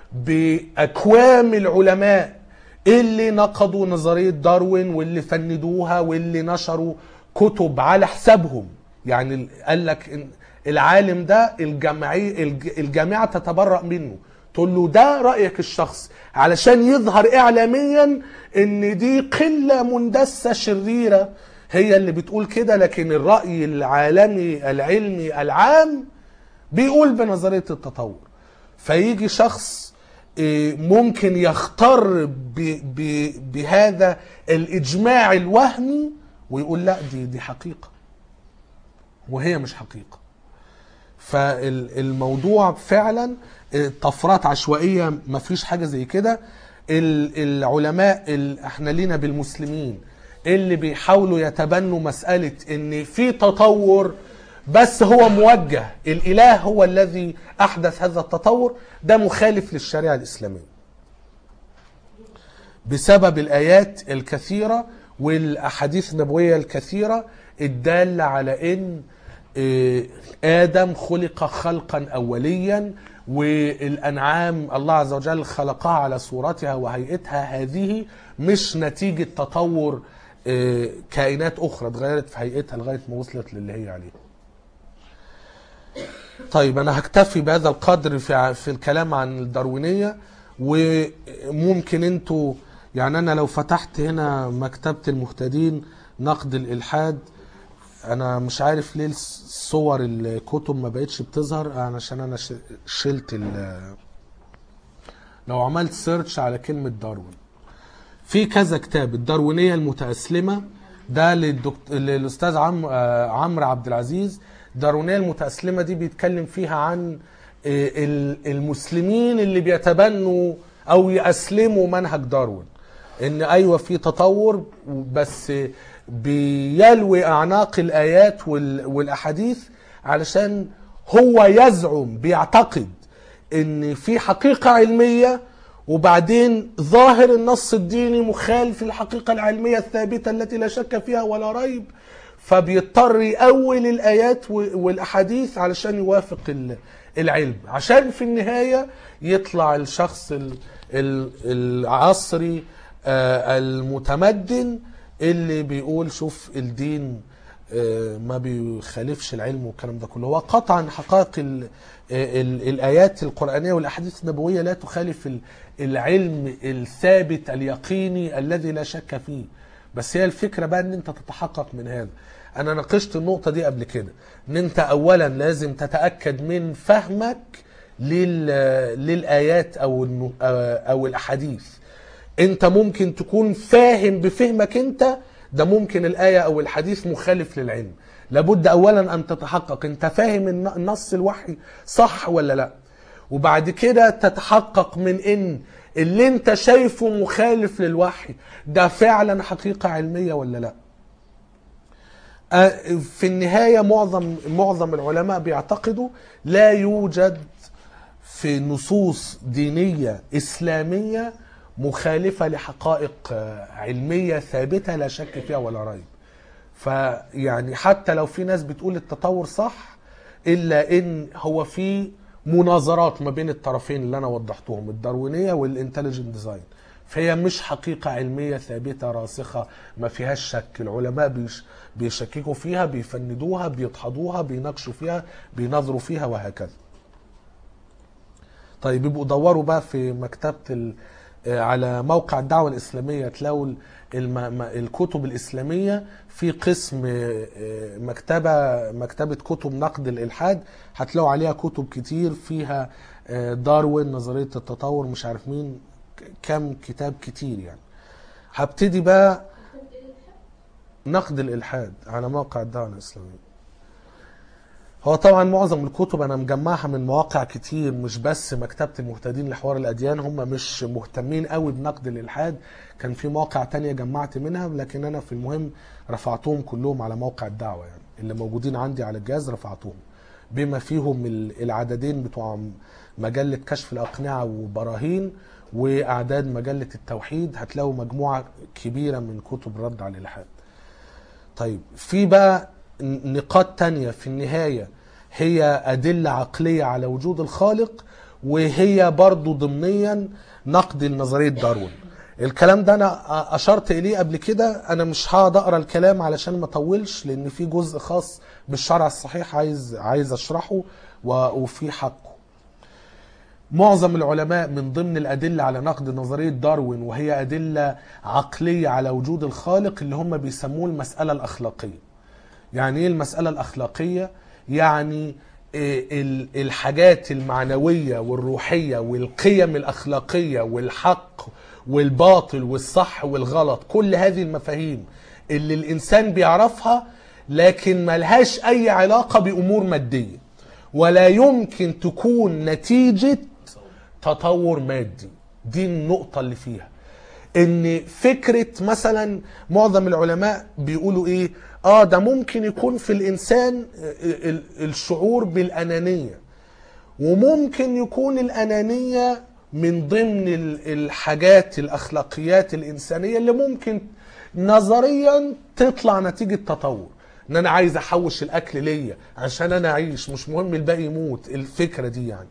بأكوام العلماء اللي نقضوا نظرية داروين واللي فندوها واللي نشروا كتب على حسابهم يعني قال لك إن العالم ده الجمعية الج- الجامعة تتبرأ منه تقول له ده رأيك الشخصي علشان يظهر إعلاميا إن دي قلة مندسة شريرة هي اللي بتقول كده لكن الرأي العالمي العلمي العام بيقول بنظرية التطور فيجي شخص إيه، ممكن يختار ب- ب- بهذا الإجماع الوهمي ويقول لا دي دي حقيقة وهي مش حقيقة فالموضوع فعلا إيه، طفرات عشوائية مفيش حاجة زي كده ال- العلماء ال- احنا لينا بالمسلمين اللي بيحاولوا يتبنوا مسألة ان في تطور بس هو موجه الاله هو الذي احدث هذا التطور ده مخالف للشريعة الاسلامية بسبب الايات الكثيرة والاحاديث النبوية الكثيرة الدالة على ان آه، ادم خلق خلقا اوليا والانعام الله عز وجل خلقها على صورتها وهيئتها هذه مش نتيجة تطور آه، كائنات اخرى اتغيرت في هيئتها لغاية ما وصلت للي هي عليه طيب انا هكتفي بهذا القدر في في الكلام عن الداروينيه وممكن انتوا يعني انا لو فتحت هنا مكتبه المهتدين نقد الالحاد انا مش عارف ليه صور الكتب ما بقتش بتظهر علشان انا ش- شلت ال- لو عملت سيرش على كلمه داروين في كذا كتاب الداروينيه المتاسلمه ده للدكت... للاستاذ عم... آه، عمرو عبد العزيز الداروينيه المتاسلمه دي بيتكلم فيها عن آه، ال- المسلمين اللي بيتبنوا او يأسلموا منهج داروين ان ايوه في تطور بس بيلوي اعناق الايات وال... والاحاديث علشان هو يزعم بيعتقد ان في حقيقه علميه وبعدين ظاهر النص الديني مخالف للحقيقه العلميه الثابته التي لا شك فيها ولا ريب فبيضطر يأول الآيات و- والأحاديث علشان يوافق ال- العلم عشان في النهاية يطلع الشخص ال- ال- العصري آه، المتمدن اللي بيقول شوف الدين آه، ما بيخالفش العلم والكلام ده كله هو قطعا حقائق ال ال الآيات القرآنية والأحاديث النبوية لا تخالف ال- العلم الثابت اليقيني الذي لا شك فيه بس هي الفكرة بقى ان انت تتحقق من هذا انا ناقشت النقطة دي قبل كده ان انت اولا لازم تتأكد من فهمك لل للآيات او النو- او الاحاديث انت ممكن تكون فاهم بفهمك انت ده ممكن الآية او الحديث مخالف للعلم لابد اولا ان تتحقق انت فاهم الن- نص الوحي صح ولا لا وبعد كده تتحقق من ان اللي انت شايفه مخالف للوحي ده فعلا حقيقة علمية ولا لا آه، في النهاية معظم معظم العلماء بيعتقدوا لا يوجد في نصوص دينية إسلامية مخالفة لحقائق آه، علمية ثابتة لا شك فيها ولا ريب فيعني حتى لو في ناس بتقول التطور صح إلا إن هو في مناظرات ما بين الطرفين اللي أنا وضحتهم الداروينية والإنتليجنت ديزاين فهي مش حقيقة علمية ثابتة راسخة ما فيهاش شك العلماء بيش بيشككوا فيها بيفندوها بيدحضوها بيناقشوا فيها بينظروا فيها وهكذا طيب يبقوا دوروا بقى في مكتبة ال... آه، على موقع الدعوة الإسلامية تلاقوا ال- الم... م- الكتب الإسلامية في قسم آه، آه، مكتبة مكتبة كتب نقد الإلحاد هتلاقوا عليها كتب كتير فيها آه، داروين نظرية التطور مش عارف مين ك- كم كتاب كتير يعني هبتدي بقى نقد الإلحاد على موقع الدعوة الإسلامية هو طبعا معظم الكتب انا مجمعها من مواقع كتير مش بس مكتبة المهتدين لحوار الاديان هم مش مهتمين قوي بنقد الالحاد كان في مواقع تانية جمعت منها لكن انا في المهم رفعتهم كلهم على موقع الدعوة يعني اللي موجودين عندي على الجهاز رفعتهم بما فيهم ال- العددين بتوع مجلة كشف الأقنعة وبراهين وأعداد مجلة التوحيد هتلاقوا مجموعة كبيرة من كتب رد على الإلحاد طيب في بقى ن- نقاط تانية في النهاية هي أدلة عقلية على وجود الخالق وهي برضو ضمنيا نقد لنظرية داروين الكلام ده انا أ- اشرت اليه قبل كده انا مش هقعد اقرا الكلام علشان ما اطولش لان في جزء خاص بالشرع الصحيح عايز عايز اشرحه و- وفي حقه معظم العلماء من ضمن الأدلة على نقد نظرية داروين وهي أدلة عقلية على وجود الخالق اللي هم بيسموه المسألة الأخلاقية يعني إيه المسألة الأخلاقية؟ يعني إيه ال- الحاجات المعنوية والروحية والقيم الأخلاقية والحق والباطل والصح والغلط كل هذه المفاهيم اللي الإنسان بيعرفها لكن ملهاش أي علاقة بأمور مادية ولا يمكن تكون نتيجة تطور مادي دي النقطة اللي فيها ان فكرة مثلا معظم العلماء بيقولوا ايه اه ده ممكن يكون في الانسان ال- ال- الشعور بالانانية وممكن يكون الانانية من ضمن ال- الحاجات الاخلاقيات الانسانية اللي ممكن نظريا تطلع نتيجة تطور ان انا عايز احوش الاكل ليا عشان انا اعيش مش مهم الباقي يموت الفكرة دي يعني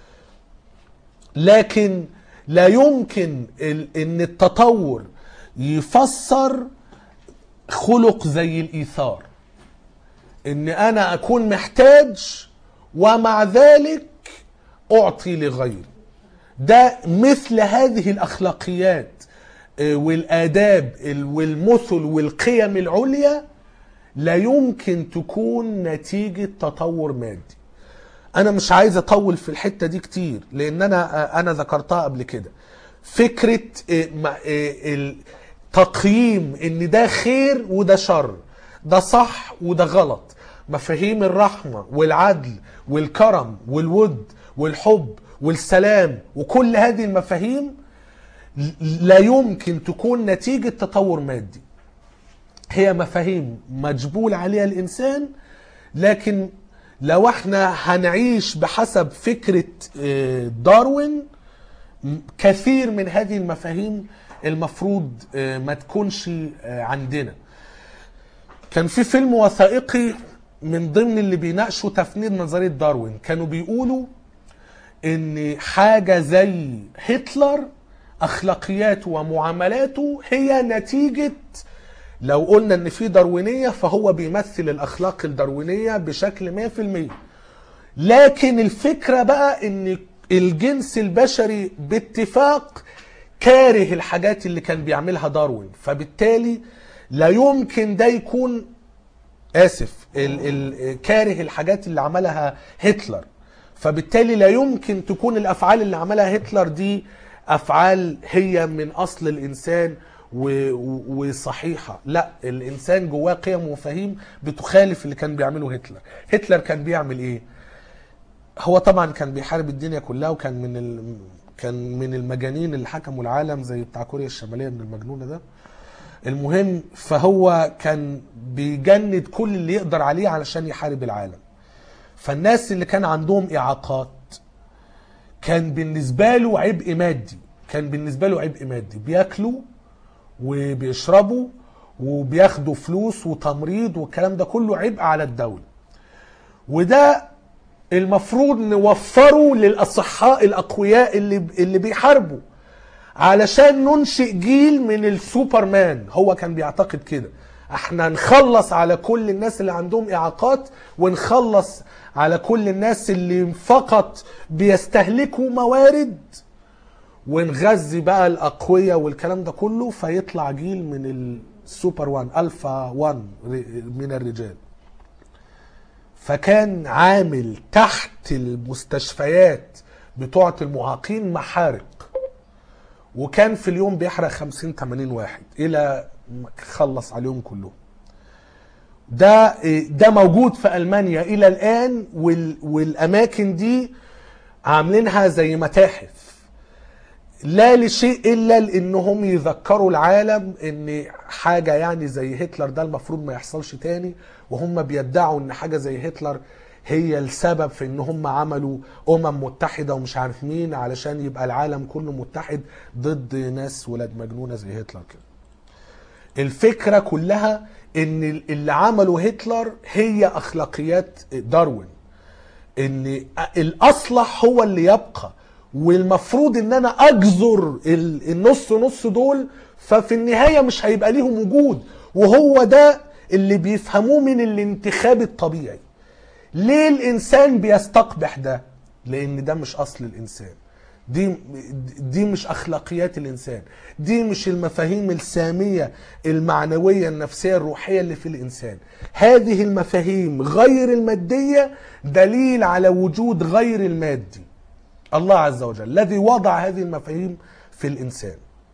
لكن لا يمكن ال- ان التطور يفسر خلق زي الايثار ان انا اكون محتاج ومع ذلك اعطي لغيري ده مثل هذه الاخلاقيات آه، والاداب ال- والمثل والقيم العليا لا يمكن تكون نتيجه تطور مادي انا مش عايز اطول في الحته دي كتير لان انا انا ذكرتها قبل كده فكره إيه، ما- إيه، ال- تقييم ان ده خير وده شر ده صح وده غلط مفاهيم الرحمه والعدل والكرم والود والحب والسلام وكل هذه المفاهيم ل- لا يمكن تكون نتيجه تطور مادي هي مفاهيم مجبول عليها الانسان لكن لو احنا هنعيش بحسب فكرة آه، داروين م- كثير من هذه المفاهيم المفروض آه، ما تكونش آه، عندنا كان في فيلم وثائقي من ضمن اللي بيناقشوا تفنيد نظرية داروين كانوا بيقولوا ان حاجة زي هتلر اخلاقياته ومعاملاته هي نتيجه لو قلنا ان في داروينيه فهو بيمثل الاخلاق الداروينيه بشكل 100% لكن الفكره بقى ان الجنس البشري باتفاق كاره الحاجات اللي كان بيعملها داروين فبالتالي لا يمكن ده يكون اسف ال ال كاره الحاجات اللي عملها هتلر فبالتالي لا يمكن تكون الافعال اللي عملها هتلر دي افعال هي من اصل الانسان و- و- وصحيحه لا الانسان جواه قيم ومفاهيم بتخالف اللي كان بيعمله هتلر هتلر كان بيعمل ايه هو طبعا كان بيحارب الدنيا كلها وكان من ال... كان من المجانين اللي حكموا العالم زي بتاع كوريا الشماليه من المجنونه ده المهم فهو كان بيجند كل اللي يقدر عليه علشان يحارب العالم فالناس اللي كان عندهم اعاقات كان بالنسبه له عبء مادي كان بالنسبه له عبء مادي بياكلوا وبيشربوا وبياخدوا فلوس وتمريض والكلام ده كله عبء على الدوله وده المفروض نوفره للاصحاء الاقوياء اللي اللي بيحاربوا علشان ننشئ جيل من السوبرمان هو كان بيعتقد كده احنا نخلص على كل الناس اللي عندهم اعاقات ونخلص على كل الناس اللي فقط بيستهلكوا موارد ونغذي بقى الاقوياء والكلام ده كله فيطلع جيل من السوبر وان الفا وان من الرجال فكان عامل تحت المستشفيات بتوعة المعاقين محارق وكان في اليوم بيحرق 50 80 واحد الى ما خلص عليهم كلهم ده ده موجود في المانيا الى الان وال والاماكن دي عاملينها زي متاحف لا لشيء الا لانهم يذكروا العالم ان حاجه يعني زي هتلر ده المفروض ما يحصلش تاني وهم بيدعوا ان حاجه زي هتلر هي السبب في ان هم عملوا امم متحده ومش عارف مين علشان يبقى العالم كله متحد ضد ناس ولاد مجنونه زي هتلر كده الفكره كلها ان اللي عمله هتلر هي اخلاقيات داروين ان الاصلح هو اللي يبقى والمفروض ان انا اجذر ال- النص نص دول ففي النهايه مش هيبقى ليهم وجود وهو ده اللي بيفهموه من الانتخاب الطبيعي ليه الانسان بيستقبح ده لان ده مش اصل الانسان دي دي مش اخلاقيات الانسان دي مش المفاهيم الساميه المعنويه النفسيه الروحيه اللي في الانسان هذه المفاهيم غير الماديه دليل على وجود غير المادي الله عز وجل الذي وضع هذه المفاهيم في الانسان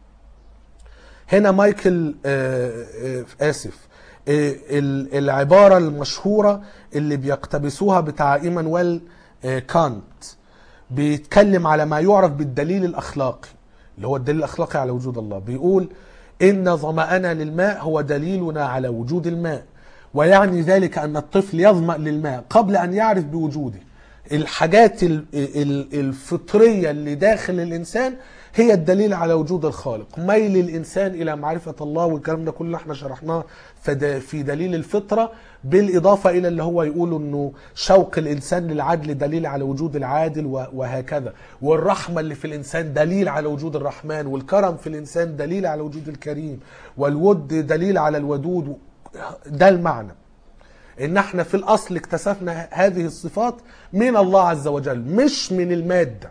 هنا مايكل آه، آه، اسف آه، ال- العباره المشهوره اللي بيقتبسوها بتاع ايمانويل آه، كانت بيتكلم على ما يعرف بالدليل الاخلاقي اللي هو الدليل الاخلاقي على وجود الله بيقول ان ظمأنا للماء هو دليلنا على وجود الماء ويعني ذلك ان الطفل يظمأ للماء قبل ان يعرف بوجوده الحاجات ال- ال- الفطريه اللي داخل الانسان هي الدليل على وجود الخالق ميل الانسان الى معرفه الله والكلام ده كله احنا شرحناه فد- في دليل الفطره بالاضافه الى اللي هو يقول انه شوق الانسان للعدل دليل على وجود العادل و- وهكذا والرحمه اللي في الانسان دليل على وجود الرحمن والكرم في الانسان دليل على وجود الكريم والود دليل على الودود ده المعنى ان احنا في الاصل اكتسبنا هذه الصفات من الله عز وجل مش من الماده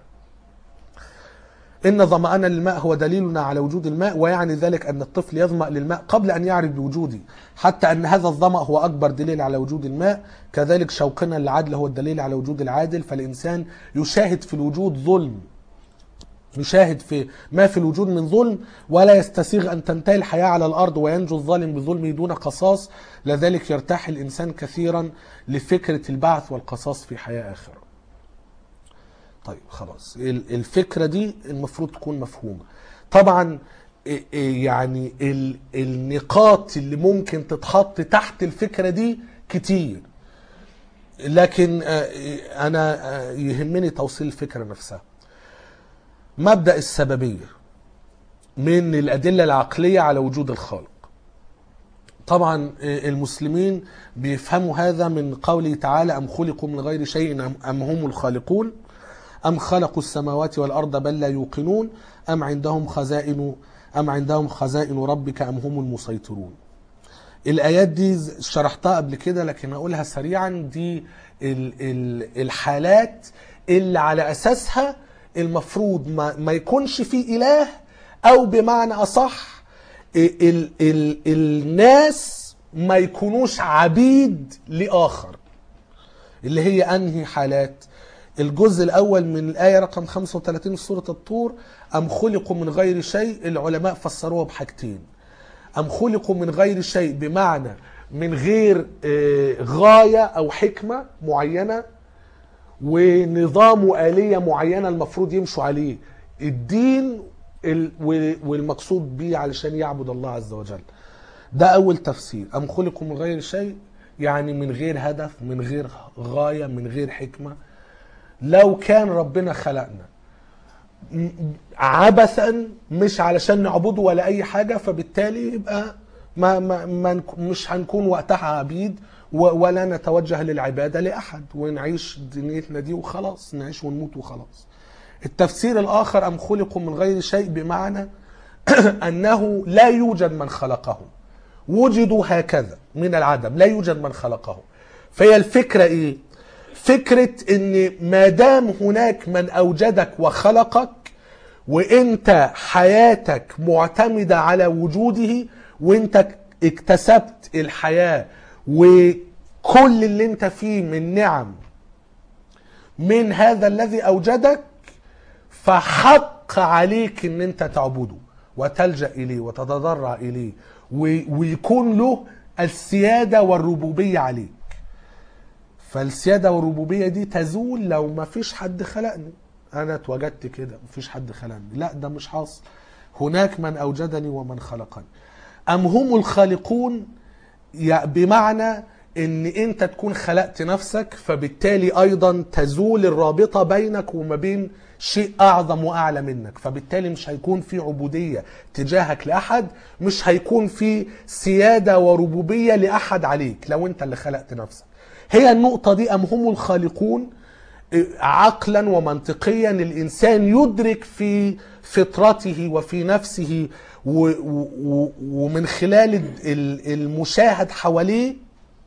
ان ظمأنا للماء هو دليلنا على وجود الماء ويعني ذلك ان الطفل يظمأ للماء قبل ان يعرف بوجوده حتى ان هذا الظمأ هو اكبر دليل على وجود الماء كذلك شوقنا للعدل هو الدليل على وجود العادل فالانسان يشاهد في الوجود ظلم يشاهد في ما في الوجود من ظلم ولا يستسيغ ان تنتهي الحياه على الارض وينجو الظالم بظلمه دون قصاص لذلك يرتاح الانسان كثيرا لفكره البعث والقصاص في حياه اخره. طيب خلاص ال- الفكره دي المفروض تكون مفهومه. طبعا إيه- إيه يعني ال- النقاط اللي ممكن تتحط تحت الفكره دي كتير. لكن آه، إيه، انا آه، يهمني توصيل الفكره نفسها. مبدا السببيه من الادله العقليه على وجود الخالق طبعا المسلمين بيفهموا هذا من قوله تعالى ام خلقوا من غير شيء أم- ام هم الخالقون أم خلقوا السماوات والأرض بل لا يوقنون أم عندهم خزائن أم عندهم خزائن ربك أم هم المسيطرون الآيات دي ز- شرحتها قبل كده لكن أقولها سريعا دي ال ال الحالات اللي على أساسها المفروض ما, ما يكونش في إله أو بمعنى أصح ال ال ال الناس ما يكونوش عبيد لآخر اللي هي أنهي حالات الجزء الأول من الآية رقم 35 في سورة الطور أم خلقوا من غير شيء العلماء فسروها بحاجتين أم خلقوا من غير شيء بمعنى من غير آه، غاية أو حكمة معينة ونظام وآلية معينة المفروض يمشوا عليه الدين ال- و- والمقصود به علشان يعبد الله عز وجل ده أول تفسير أم خلقوا من غير شيء يعني من غير هدف من غير غاية من غير حكمة لو كان ربنا خلقنا م- عبثا مش علشان نعبده ولا اي حاجه فبالتالي يبقى ما ما ما نك- مش هنكون وقتها عبيد و- ولا نتوجه للعباده لاحد ونعيش دنيتنا دي وخلاص نعيش ونموت وخلاص. التفسير الاخر ام خلقوا من غير شيء بمعنى انه لا يوجد من خلقهم. وجدوا هكذا من العدم لا يوجد من خلقهم. فهي الفكره ايه؟ فكره ان ما دام هناك من اوجدك وخلقك وانت حياتك معتمده على وجوده وانت اكتسبت الحياه وكل اللي انت فيه من نعم من هذا الذي اوجدك فحق عليك ان انت تعبده وتلجا اليه وتتضرع اليه و- ويكون له السياده والربوبيه عليك فالسياده والربوبيه دي تزول لو ما فيش حد خلقني انا اتوجدت كده مفيش حد خلقني لا ده مش حاصل هناك من اوجدني ومن خلقني ام هم الخالقون يع- بمعنى ان انت تكون خلقت نفسك فبالتالي ايضا تزول الرابطه بينك وما بين شيء اعظم واعلى منك فبالتالي مش هيكون في عبوديه تجاهك لاحد مش هيكون في سياده وربوبيه لاحد عليك لو انت اللي خلقت نفسك هي النقطه دي ام هم الخالقون عقلا ومنطقيا الانسان يدرك في فطرته وفي نفسه و و و ومن خلال ال- المشاهد حواليه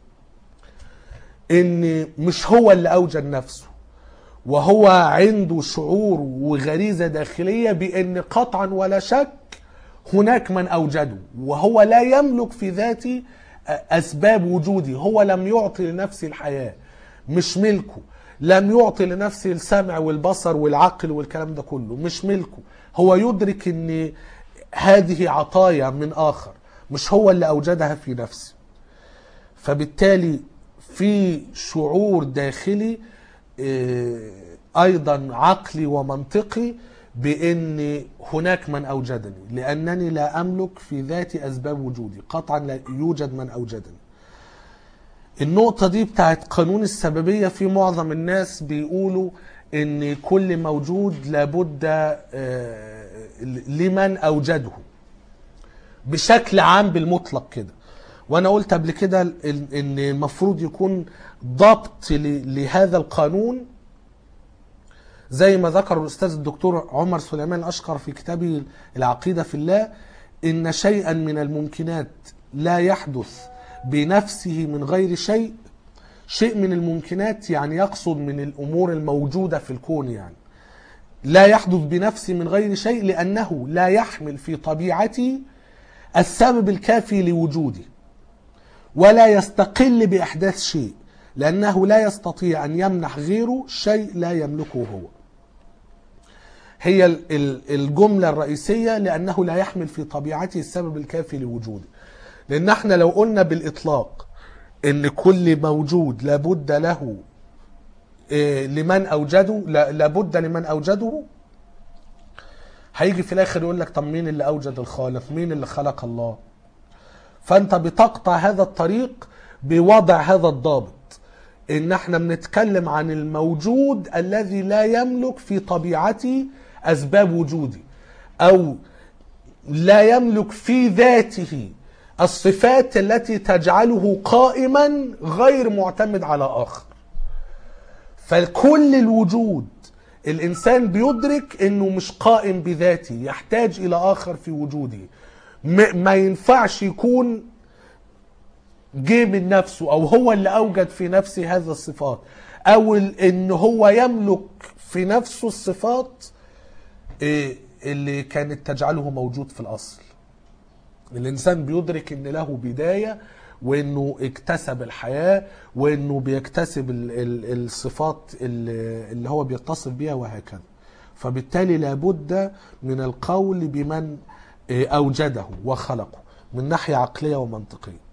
ان مش هو اللي اوجد نفسه وهو عنده شعور وغريزه داخليه بان قطعا ولا شك هناك من اوجده وهو لا يملك في ذاته اسباب وجودي هو لم يعطي لنفسه الحياه مش ملكه لم يعطي لنفسه السمع والبصر والعقل والكلام ده كله مش ملكه هو يدرك ان هذه عطايا من اخر مش هو اللي اوجدها في نفسه فبالتالي في شعور داخلي آه، ايضا عقلي ومنطقي بان هناك من اوجدني لانني لا املك في ذاتي اسباب وجودي قطعا لا يوجد من اوجدني النقطة دي بتاعت قانون السببية في معظم الناس بيقولوا ان كل موجود لابد آه، لمن اوجده بشكل عام بالمطلق كده وانا قلت قبل كده ال- ان المفروض يكون ضبط ل- لهذا القانون زي ما ذكر الاستاذ الدكتور عمر سليمان الاشقر في كتابه العقيده في الله ان شيئا من الممكنات لا يحدث بنفسه من غير شيء شيء من الممكنات يعني يقصد من الامور الموجوده في الكون يعني لا يحدث بنفسه من غير شيء لانه لا يحمل في طبيعته السبب الكافي لوجوده ولا يستقل باحداث شيء لانه لا يستطيع ان يمنح غيره شيء لا يملكه هو هي ال- ال- الجمله الرئيسيه لانه لا يحمل في طبيعته السبب الكافي لوجوده لان احنا لو قلنا بالاطلاق ان كل موجود لابد له إيه، لمن اوجده لا- لابد لمن اوجده هيجي في الاخر يقول لك طب مين اللي اوجد الخالق مين اللي خلق الله فانت بتقطع هذا الطريق بوضع هذا الضابط ان احنا بنتكلم عن الموجود الذي لا يملك في طبيعته اسباب وجودي او لا يملك في ذاته الصفات التي تجعله قائما غير معتمد على اخر فكل الوجود الانسان بيدرك انه مش قائم بذاته يحتاج الى اخر في وجوده م- ما ينفعش يكون جه من نفسه او هو اللي اوجد في نفسه هذا الصفات او ال- ان هو يملك في نفسه الصفات إيه، اللي كانت تجعله موجود في الاصل الانسان بيدرك ان له بدايه وانه اكتسب الحياه وانه بيكتسب ال ال الصفات اللي اللي هو بيتصف بيها وهكذا فبالتالي لابد من القول بمن إيه، اوجده وخلقه من ناحيه عقليه ومنطقيه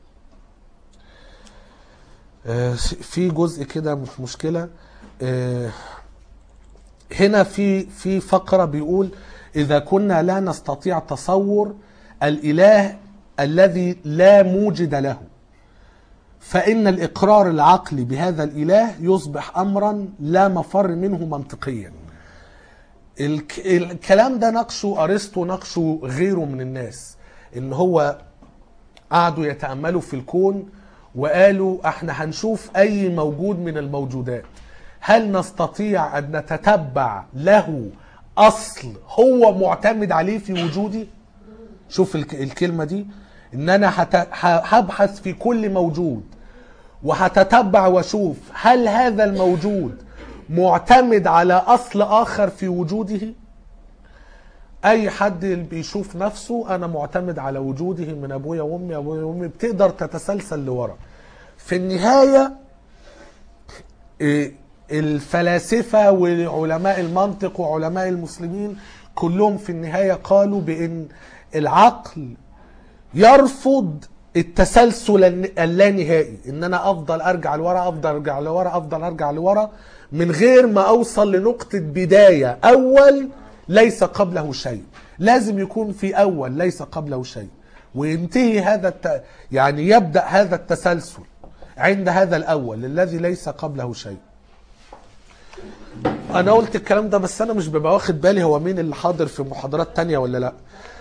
آه، في جزء كده مش مشكله آه، هنا في في فقره بيقول اذا كنا لا نستطيع تصور الاله الذي لا موجد له فان الاقرار العقلي بهذا الاله يصبح امرا لا مفر منه منطقيا الك الكلام ده ناقشه ارسطو ناقشه غيره من الناس ان هو قعدوا يتاملوا في الكون وقالوا احنا هنشوف اي موجود من الموجودات هل نستطيع ان نتتبع له اصل هو معتمد عليه في وجودي شوف الك- الكلمه دي ان انا هت- ه- هبحث في كل موجود وهتتبع واشوف هل هذا الموجود معتمد على اصل اخر في وجوده اي حد اللي بيشوف نفسه انا معتمد على وجوده من ابويا وامي ابويا وامي بتقدر تتسلسل لورا في النهايه إيه، الفلاسفه وعلماء المنطق وعلماء المسلمين كلهم في النهايه قالوا بان العقل يرفض التسلسل الن- اللانهائي ان انا افضل ارجع لورا افضل ارجع لورا افضل ارجع لورا من غير ما اوصل لنقطة بداية اول ليس قبله شيء لازم يكون في اول ليس قبله شيء وينتهي هذا الت... يعني يبدأ هذا التسلسل عند هذا الاول الذي ليس قبله شيء انا قلت الكلام ده بس انا مش ببقى واخد بالي هو مين اللي حاضر في محاضرات تانية ولا لا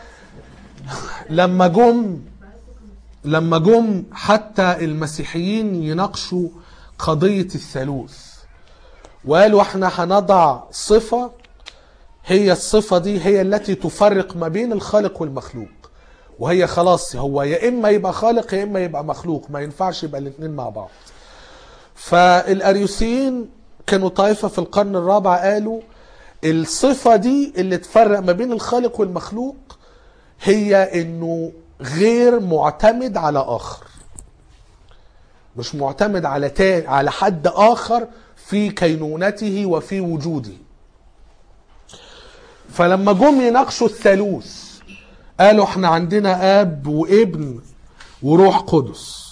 لما جم لما جم حتى المسيحيين يناقشوا قضية الثالوث وقالوا احنا هنضع صفة هي الصفة دي هي التي تفرق ما بين الخالق والمخلوق وهي خلاص هو يا اما يبقى خالق يا اما يبقى مخلوق ما ينفعش يبقى الاثنين مع بعض فالاريوسيين كانوا طائفة في القرن الرابع قالوا الصفة دي اللي تفرق ما بين الخالق والمخلوق هي انه غير معتمد على اخر مش معتمد على تا... على حد اخر في كينونته وفي وجوده فلما جم يناقشوا الثالوث قالوا احنا عندنا اب وابن وروح قدس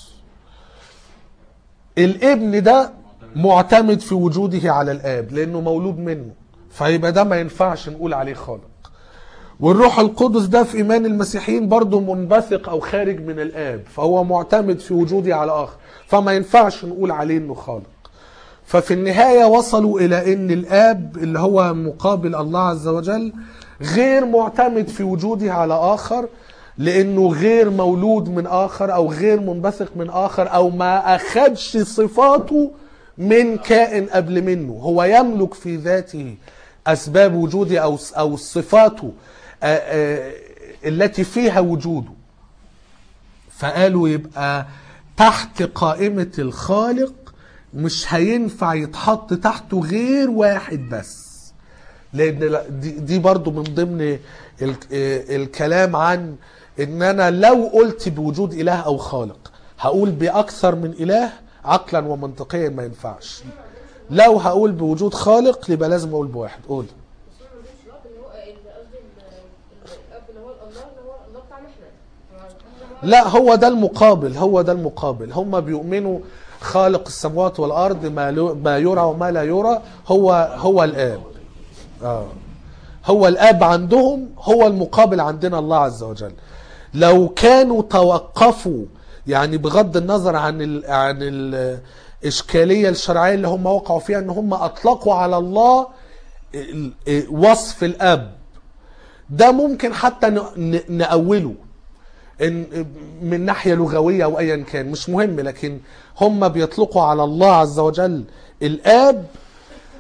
الابن ده معتمد في وجوده على الاب لانه مولود منه فيبقى ده ما ينفعش نقول عليه خالق والروح القدس ده في ايمان المسيحيين برضه منبثق او خارج من الاب فهو معتمد في وجوده على اخر فما ينفعش نقول عليه انه خالق ففي النهايه وصلوا الى ان الاب اللي هو مقابل الله عز وجل غير معتمد في وجوده على اخر لانه غير مولود من اخر او غير منبثق من اخر او ما اخدش صفاته من كائن قبل منه هو يملك في ذاته اسباب وجوده او او صفاته آه، آه، التي فيها وجوده فقالوا يبقى تحت قائمة الخالق مش هينفع يتحط تحته غير واحد بس لان لا- دي, دي برضو من ضمن ال- آه، الكلام عن ان انا لو قلت بوجود اله او خالق هقول باكثر من اله عقلا ومنطقيا ما ينفعش لو هقول بوجود خالق يبقى لازم اقول بواحد قول
بس هو ملوش الاب اللي هو اللي قصدي ال- الاب اللي هو الله اللي هو الله بتاعنا احنا
لا هو ده المقابل هو ده المقابل هم بيؤمنوا خالق السماوات والارض ما, لو- ما يرى وما لا يرى هو هو الاب آه. هو الاب عندهم هو المقابل عندنا الله عز وجل لو كانوا توقفوا يعني بغض النظر عن ال عن الاشكاليه الشرعيه اللي هم وقعوا فيها ان هم اطلقوا على الله ال- وصف الاب ده ممكن حتى ن- ن- نأوله إن من ناحيه لغويه او ايا كان مش مهم لكن هم بيطلقوا على الله عز وجل الاب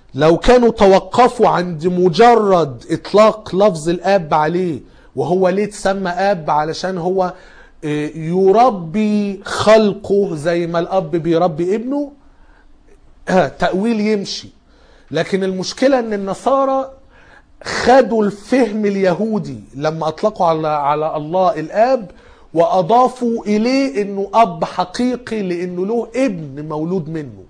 لو كانوا توقفوا عند مجرد اطلاق لفظ الاب عليه وهو ليه اتسمى اب علشان هو آه، يربي خلقه زي ما الاب بيربي ابنه آه، تأويل يمشي لكن المشكلة ان النصارى خدوا الفهم اليهودي لما اطلقوا على على الله الاب واضافوا اليه انه اب حقيقي لانه له ابن مولود منه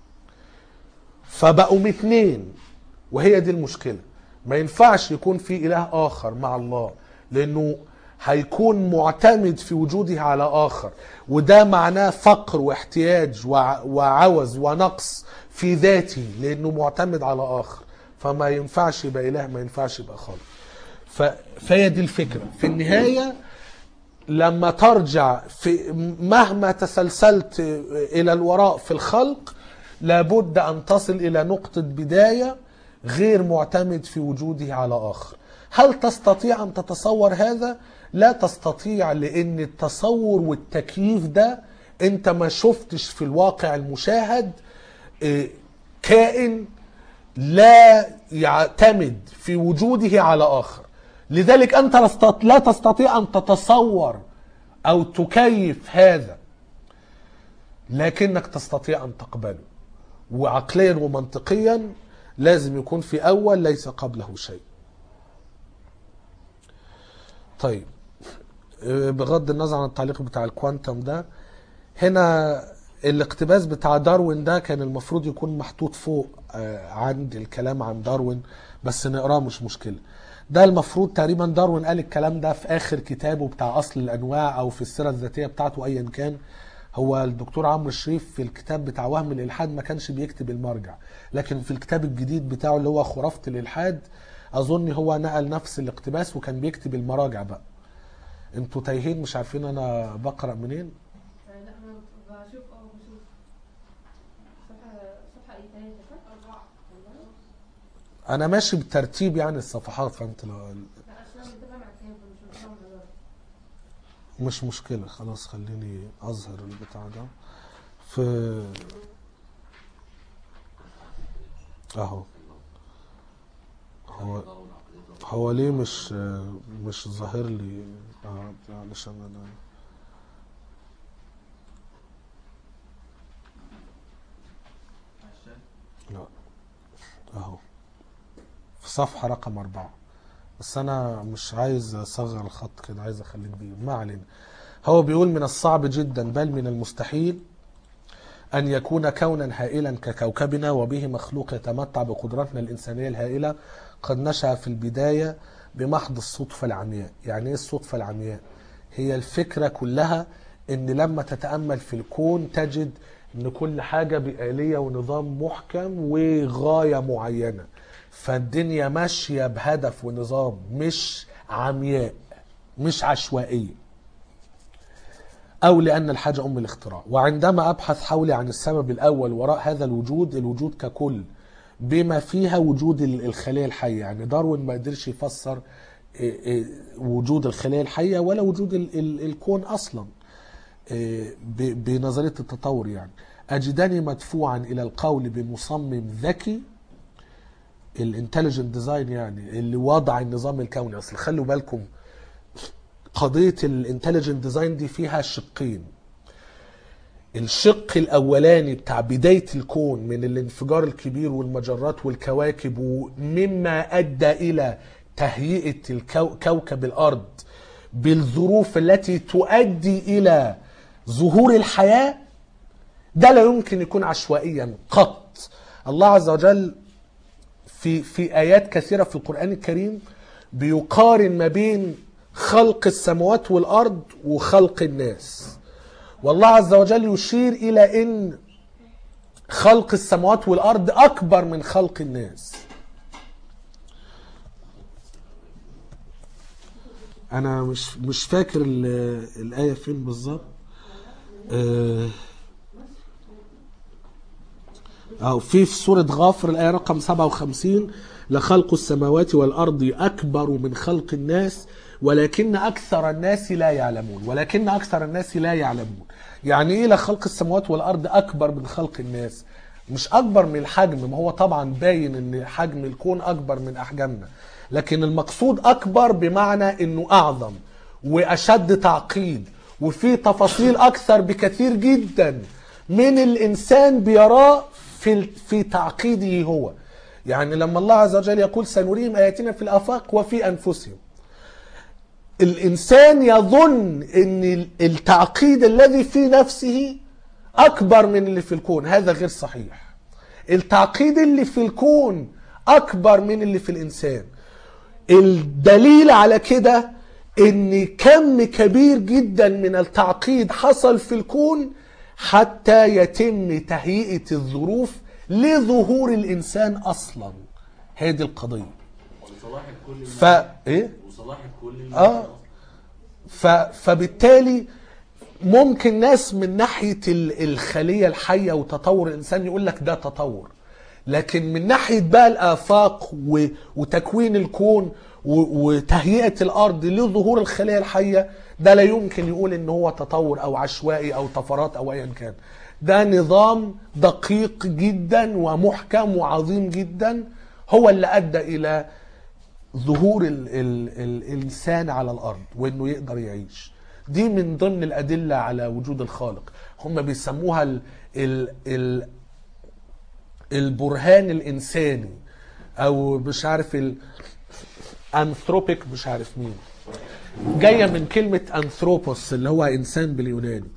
فبقوا اتنين وهي دي المشكلة ما ينفعش يكون في إله آخر مع الله لأنه هيكون معتمد في وجوده على آخر وده معناه فقر واحتياج وع- وعوز ونقص في ذاته لأنه معتمد على آخر فما ينفعش يبقى إله ما ينفعش يبقى خالق ف... فهي دي الفكرة في النهاية لما ترجع في مهما تسلسلت الى الوراء في الخلق لابد ان تصل الى نقطة بداية غير معتمد في وجوده على اخر هل تستطيع ان تتصور هذا لا تستطيع لان التصور والتكييف ده انت ما شفتش في الواقع المشاهد إيه، كائن لا يعتمد في وجوده على اخر لذلك انت لست- لا تستطيع ان تتصور او تكيف هذا لكنك تستطيع ان تقبله وعقليا ومنطقيا لازم يكون في اول ليس قبله شيء طيب آه، بغض النظر عن التعليق بتاع الكوانتم ده هنا الاقتباس بتاع داروين ده كان المفروض يكون محطوط فوق آه، عند الكلام عن داروين بس نقراه مش مشكلة ده المفروض تقريبا داروين قال الكلام ده في اخر كتابه بتاع اصل الانواع او في السيرة الذاتية بتاعته ايا كان هو الدكتور عمرو الشريف في الكتاب بتاع وهم الالحاد ما كانش بيكتب المرجع لكن في الكتاب الجديد بتاعه اللي هو خرافة الالحاد اظن هو نقل نفس الاقتباس وكان بيكتب المراجع بقى انتوا تايهين مش عارفين انا بقرا منين
لا انا بشوف اه بشوف صفحه صفحه ايه تاني صفحه اربعه
انا ماشي بترتيب يعني الصفحات فانت لو
لا عشان انا متابعه مع كام فمش متابعه مع ده.
مش مشكلة خلاص خليني اظهر البتاع ده في اهو هو هو ليه مش مش ظاهر لي اه علشان انا لا اهو في صفحة رقم أربعة بس أنا مش عايز أصغر الخط كده عايز أخليه كبير ما علينا هو بيقول من الصعب جدا بل من المستحيل أن يكون كونا هائلا ككوكبنا وبه مخلوق يتمتع بقدراتنا الإنسانية الهائلة قد نشأ في البداية بمحض الصدفة العمياء يعني إيه الصدفة العمياء هي الفكرة كلها إن لما تتأمل في الكون تجد إن كل حاجة بآلية ونظام محكم وغاية معينة فالدنيا ماشية بهدف ونظام مش عمياء مش عشوائية أو لأن الحاجة أم الاختراع وعندما أبحث حولي عن السبب الأول وراء هذا الوجود الوجود ككل بما فيها وجود ال- الخلية الحية يعني داروين ما قدرش يفسر إيه، إيه، وجود الخلية الحية ولا وجود ال- ال- الكون أصلا إيه، ب- بنظرية التطور يعني أجدني مدفوعا إلى القول بمصمم ذكي الانتليجنت ديزاين يعني اللي وضع النظام الكوني اصل خلوا بالكم قضيه الانتليجنت ديزاين دي فيها شقين الشق الاولاني بتاع بدايه الكون من الانفجار الكبير والمجرات والكواكب ومما ادى الى تهيئه الكو- كوكب الارض بالظروف التي تؤدي الى ظهور الحياه ده لا يمكن يكون عشوائيا قط الله عز وجل في في ايات كثيره في القران الكريم بيقارن ما بين خلق السماوات والارض وخلق الناس والله عز وجل يشير الى ان خلق السماوات والارض اكبر من خلق الناس انا مش مش فاكر ال- الايه فين بالظبط آه، أو في في سورة غافر الآية رقم 57 لخلق السماوات والأرض أكبر من خلق الناس ولكن أكثر الناس لا يعلمون ولكن أكثر الناس لا يعلمون يعني إيه لخلق السماوات والأرض أكبر من خلق الناس مش اكبر من الحجم ما هو طبعا باين ان حجم الكون اكبر من احجامنا لكن المقصود اكبر بمعنى انه اعظم واشد تعقيد وفي تفاصيل اكثر بكثير جدا من الانسان بيراه في في تعقيده هو يعني لما الله عز وجل يقول سنريهم اياتنا في الافاق وفي انفسهم الانسان يظن ان التعقيد الذي في نفسه اكبر من اللي في الكون هذا غير صحيح التعقيد اللي في الكون اكبر من اللي في الانسان الدليل على كده ان كم كبير جدا من التعقيد حصل في الكون حتى يتم تهيئة الظروف لظهور الانسان اصلا هذه القضية
وصلاح الكل
ف ايه
وصلاح الكل
اه ف... فبالتالي ممكن ناس من ناحية ال- الخلية الحية وتطور الإنسان يقول لك ده تطور لكن من ناحية بقى الآفاق و... وتكوين الكون و... وتهيئة الأرض لظهور الخلية الحية ده لا يمكن يقول إن هو تطور أو عشوائي أو طفرات أو أيا كان ده نظام دقيق جدا ومحكم وعظيم جدا هو اللي أدى إلى ظهور ال ال الانسان على الارض وانه يقدر يعيش دي من ضمن الادله على وجود الخالق هم بيسموها ال ال ال البرهان الانساني او مش عارف الانثروبيك مش عارف مين جايه من كلمه انثروبوس اللي هو انسان باليوناني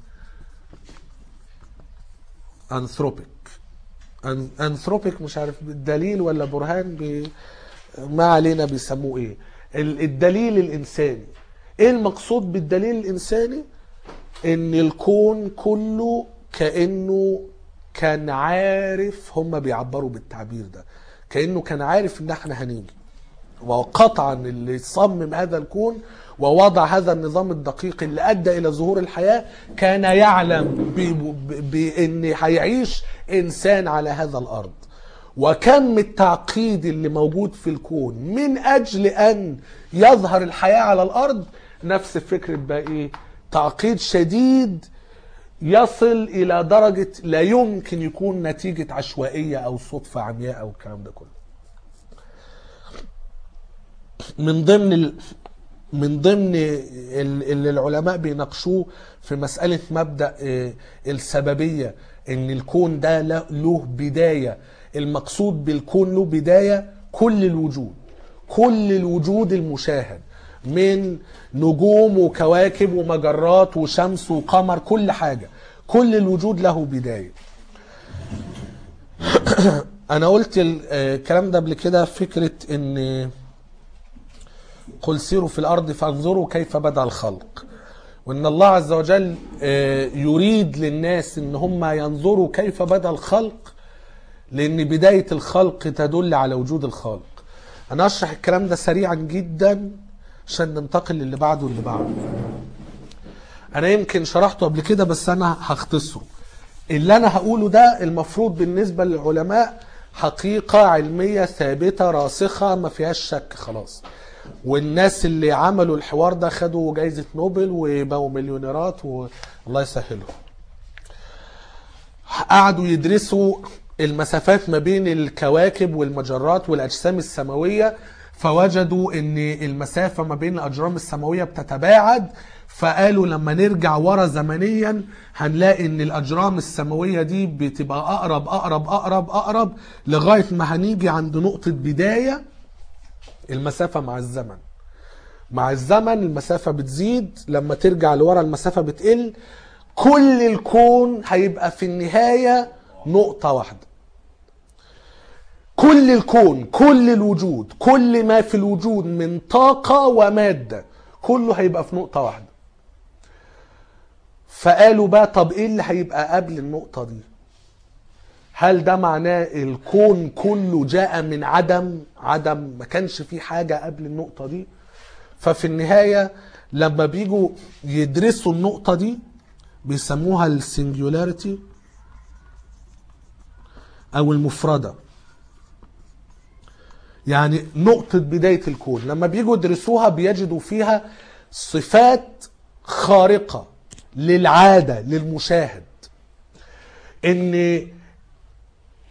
انثروبيك أن- انثروبيك مش عارف دليل ولا برهان بي ما علينا بيسموه ايه ال- الدليل الانساني ايه المقصود بالدليل الانساني ان الكون كله كانه كان عارف هم بيعبروا بالتعبير ده كانه كان عارف ان احنا هنيجي وقطعا اللي صمم هذا الكون ووضع هذا النظام الدقيق اللي ادى الى ظهور الحياه كان يعلم ب- ب- بان هيعيش انسان على هذا الارض وكم التعقيد اللي موجود في الكون من اجل ان يظهر الحياه على الارض نفس فكره بقى ايه تعقيد شديد يصل الى درجه لا يمكن يكون نتيجه عشوائيه او صدفه عمياء او الكلام ده كله من ضمن ال... من ضمن ال- اللي العلماء بيناقشوه في مسألة مبدأ آه، السببية ان الكون ده له- له بداية المقصود بالكون له بداية كل الوجود كل الوجود المشاهد من نجوم وكواكب ومجرات وشمس وقمر كل حاجة كل الوجود له بداية انا قلت ال- آه، الكلام ده قبل كده فكرة ان قل سيروا في الارض فانظروا كيف بدا الخلق وان الله عز وجل آه، يريد للناس ان هم ينظروا كيف بدا الخلق لان بدايه الخلق تدل على وجود الخالق انا اشرح الكلام ده سريعا جدا عشان ننتقل للي بعده واللي بعده انا يمكن شرحته قبل كده بس انا هختصره اللي انا هقوله ده المفروض بالنسبه للعلماء حقيقه علميه ثابته راسخه ما فيهاش شك خلاص والناس اللي عملوا الحوار ده خدوا جايزه نوبل وبقوا مليونيرات والله يسهلهم قعدوا يدرسوا المسافات ما بين الكواكب والمجرات والاجسام السماويه فوجدوا ان المسافه ما بين الاجرام السماويه بتتباعد فقالوا لما نرجع ورا زمنيا هنلاقي ان الاجرام السماويه دي بتبقى اقرب اقرب اقرب اقرب لغايه ما هنيجي عند نقطه بدايه المسافه مع الزمن مع الزمن المسافة بتزيد لما ترجع لورا المسافة بتقل كل الكون هيبقى في النهاية نقطة واحدة كل الكون كل الوجود كل ما في الوجود من طاقة ومادة كله هيبقى في نقطة واحدة فقالوا بقى طب ايه اللي هيبقى قبل النقطة دي هل ده معناه الكون كله جاء من عدم عدم ما كانش فيه حاجة قبل النقطة دي ففي النهاية لما بيجوا يدرسوا النقطة دي بيسموها السنجولاريتي أو المفردة يعني نقطة بداية الكون لما بيجوا يدرسوها بيجدوا فيها صفات خارقة للعادة للمشاهد ان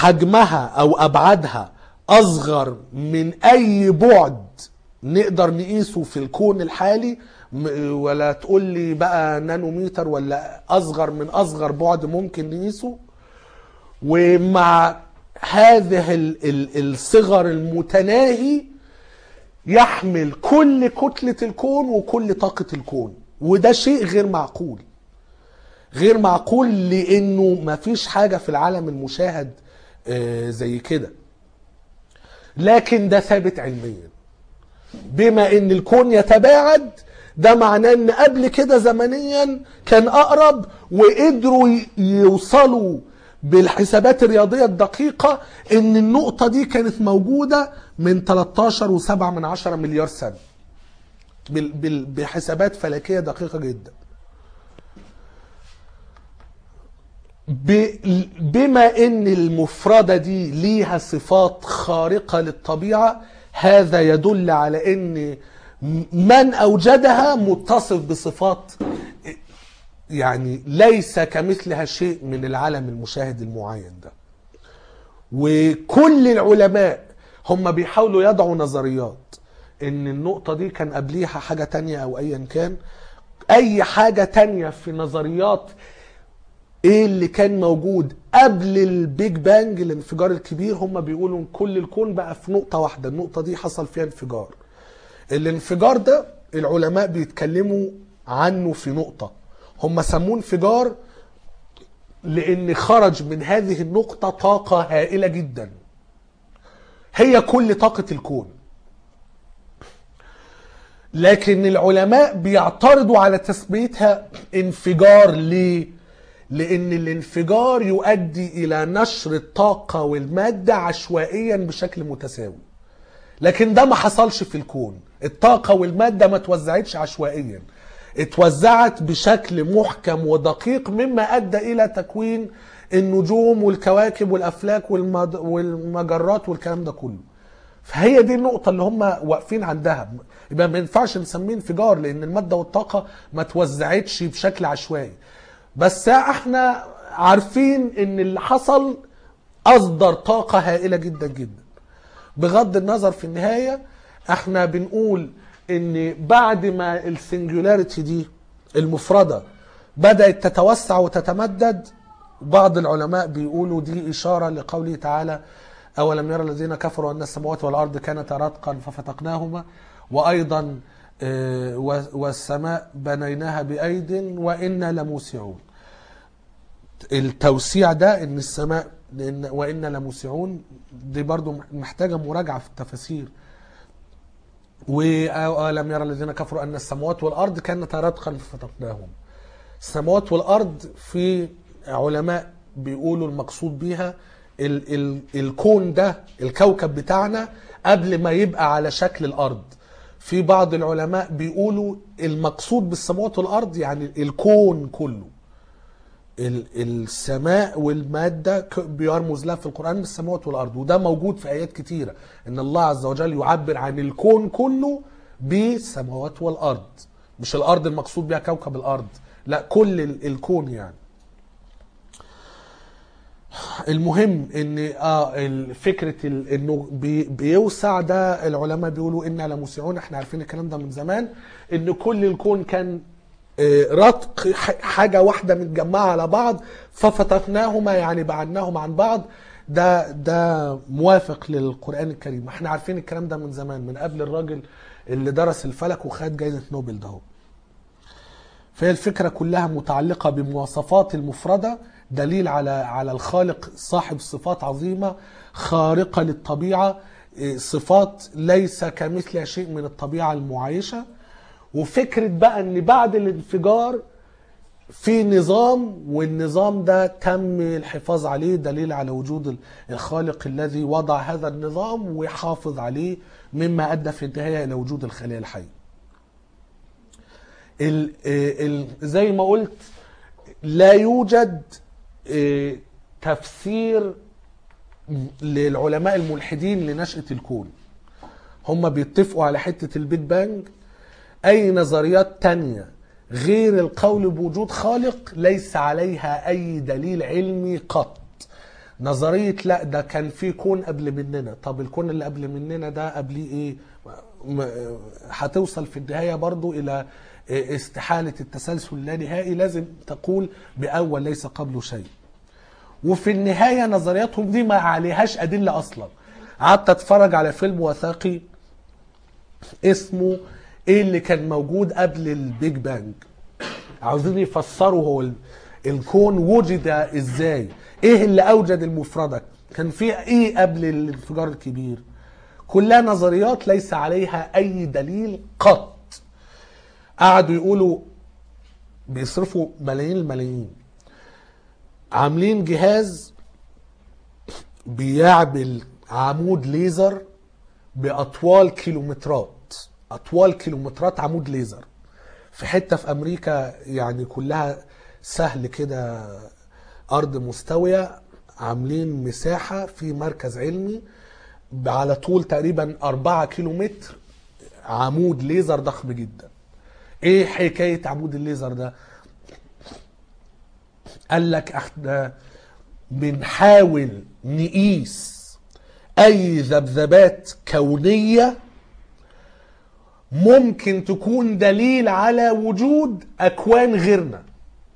حجمها او ابعادها اصغر من اي بعد نقدر نقيسه في الكون الحالي م- ولا تقول لي بقى نانوميتر ولا اصغر من اصغر بعد ممكن نقيسه ومع هذه ال- ال- الصغر المتناهي يحمل كل كتلة الكون وكل طاقة الكون وده شيء غير معقول غير معقول لانه مفيش حاجة في العالم المشاهد آه، زي كده لكن ده ثابت علميا بما ان الكون يتباعد ده معناه ان قبل كده زمنيا كان اقرب وقدروا ي- يوصلوا بالحسابات الرياضية الدقيقة ان النقطة دي كانت موجودة من 13 و7 من عشرة مليار سنة بال- بال- بحسابات فلكية دقيقة جدا ب- بما ان المفردة دي ليها صفات خارقة للطبيعة هذا يدل على ان من اوجدها متصف بصفات يعني ليس كمثلها شيء من العالم المشاهد المعين ده وكل العلماء هم بيحاولوا يضعوا نظريات ان النقطة دي كان قبليها حاجة تانية او ايا كان اي حاجة تانية في نظريات ايه اللي كان موجود قبل البيج بانج الانفجار الكبير هم بيقولوا ان كل الكون بقى في نقطة واحدة النقطة دي حصل فيها انفجار الانفجار ده العلماء بيتكلموا عنه في نقطة هم سموه انفجار لان خرج من هذه النقطة طاقة هائلة جدا هي كل طاقة الكون لكن العلماء بيعترضوا على تسميتها انفجار ليه؟ لأن الانفجار يؤدي إلى نشر الطاقة والمادة عشوائيا بشكل متساوي لكن ده ما حصلش في الكون الطاقة والمادة ما توزعتش عشوائيا اتوزعت بشكل محكم ودقيق مما أدى إلى تكوين النجوم والكواكب والأفلاك والمد- والمجرات والكلام ده كله فهي دي النقطة اللي هم واقفين عندها يبقى ما ينفعش نسميه انفجار لأن المادة والطاقة ما توزعتش بشكل عشوائي بس احنا عارفين ان اللي حصل أصدر طاقة هائلة جدا جدا بغض النظر في النهاية احنا بنقول ان بعد ما السنجولاريتي دي المفردة بدأت تتوسع وتتمدد بعض العلماء بيقولوا دي إشارة لقوله تعالى أولم يرى الذين كفروا أن السماوات والأرض كانتا رتقا ففتقناهما وأيضا آه، و- والسماء بنيناها بأيد وإنا لموسعون التوسيع ده ان السماء لان وإنا لموسعون دي برضو محتاجة مراجعة في التفاسير وألم يرى الذين كفروا أن السماوات والأرض كانتا رتقا ففتقناهم السماوات والأرض في علماء بيقولوا المقصود بيها ال ال الكون ده الكوكب بتاعنا قبل ما يبقى على شكل الأرض في بعض العلماء بيقولوا المقصود بالسماوات والأرض يعني الكون كله ال- السماء والمادة ك- بيرمز لها في القرآن بالسماوات والأرض وده موجود في آيات كتيرة إن الله عز وجل يعبر عن الكون كله بالسماوات والأرض مش الأرض المقصود بها كوكب الأرض لا كل ال- الكون يعني المهم ان اه ال- فكره ال- انه بي بيوسع ده العلماء بيقولوا انا لموسعون احنا عارفين الكلام ده من زمان ان كل الكون كان آه، رتق ح- حاجه واحده متجمعه على بعض ففتقناهما يعني بعدناهم عن بعض ده ده موافق للقران الكريم احنا عارفين الكلام ده من زمان من قبل الراجل اللي درس الفلك وخد جائزه نوبل ده هو. فهي الفكرة كلها متعلقة بمواصفات المفردة دليل على على الخالق صاحب صفات عظيمة خارقة للطبيعة إيه، صفات ليس كمثلها شيء من الطبيعة المعايشة وفكرة بقى ان بعد الانفجار في نظام والنظام ده تم الحفاظ عليه دليل على وجود ال- الخالق الذي وضع هذا النظام وحافظ عليه مما ادى في النهايه الى وجود الخليه الحيه. ال ال زي ما قلت لا يوجد آه، تفسير للعلماء الملحدين لنشأة الكون هم بيتفقوا على حتة البيت بانج أي نظريات تانية غير القول بوجود خالق ليس عليها أي دليل علمي قط نظرية لا ده كان في كون قبل مننا طب الكون اللي قبل مننا ده قبليه ايه م- هتوصل في النهاية برضو الى استحالة التسلسل اللانهائي لازم تقول بأول ليس قبله شيء وفي النهاية نظرياتهم دي ما عليهاش أدلة أصلا قعدت أتفرج على فيلم وثائقي اسمه إيه اللي كان موجود قبل البيج بانج عاوزين يفسروا هو ال- الكون وجد ازاي ايه اللي اوجد المفردة كان في ايه قبل الانفجار الكبير كلها نظريات ليس عليها اي دليل قط قعدوا يقولوا بيصرفوا ملايين الملايين عاملين جهاز بيعمل عمود ليزر باطوال كيلومترات اطوال كيلومترات عمود ليزر في حته في امريكا يعني كلها سهل كده ارض مستويه عاملين مساحه في مركز علمي على طول تقريبا أربعة كيلو متر عمود ليزر ضخم جدا ايه حكايه عمود الليزر ده قال لك احنا بنحاول نقيس اي ذبذبات كونيه ممكن تكون دليل على وجود اكوان غيرنا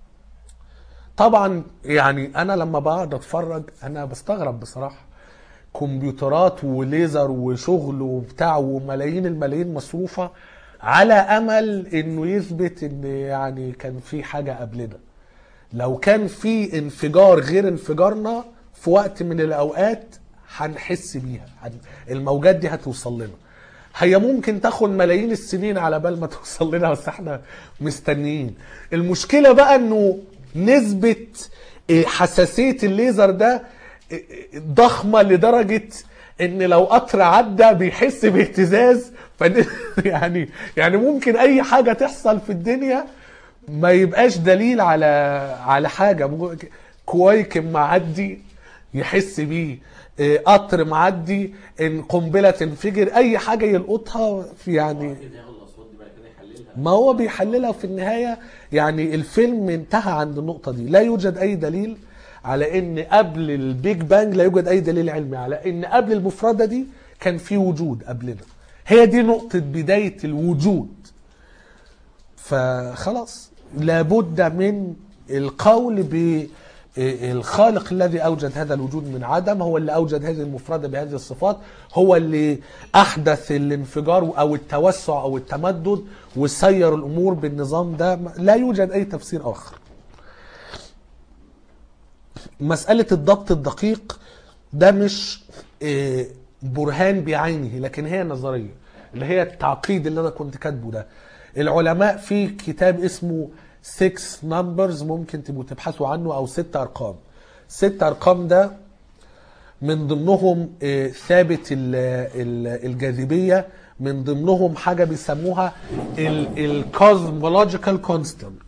طبعا يعني انا لما بقعد اتفرج انا بستغرب بصراحه كمبيوترات وليزر وشغل وبتاع وملايين الملايين مصروفه على امل انه يثبت ان يعني كان في حاجه قبلنا لو كان في انفجار غير انفجارنا في وقت من الاوقات هنحس بيها هن- الموجات دي هتوصل لنا هي ممكن تاخد ملايين السنين على بال ما توصل لنا بس احنا مستنيين المشكله بقى انه نسبه إيه، حساسيه الليزر ده إيه، إيه، ضخمه لدرجه ان لو قطر عدى بيحس باهتزاز فن- يعني يعني ممكن اي حاجه تحصل في الدنيا ما يبقاش دليل على على حاجه ممكن كويكب معدي يحس بيه إيه، قطر معدي ان قنبله تنفجر اي حاجه يلقطها في يعني
اكيد هياخد الاصوات دي بعد كده يحللها
ما هو بيحللها في النهايه يعني الفيلم انتهى عند النقطه دي لا يوجد اي دليل على ان قبل البيج بانج لا يوجد اي دليل علمي على ان قبل المفرده دي كان في وجود قبلنا هي دي نقطه بدايه الوجود فخلاص لابد من القول بالخالق الذي اوجد هذا الوجود من عدم هو اللي اوجد هذه المفرده بهذه الصفات هو اللي احدث الانفجار او التوسع او التمدد وسير الامور بالنظام ده لا يوجد اي تفسير اخر مساله الضبط الدقيق ده مش آه، برهان بعينه لكن هي نظريه اللي هي التعقيد اللي انا كنت كاتبه ده العلماء في كتاب اسمه 6 نمبرز ممكن تبقوا تبحثوا عنه او ست ارقام ست ارقام ده من ضمنهم آه، ثابت ال- ال- الجاذبيه من ضمنهم حاجه بيسموها الكوزمولوجيكال كونستانت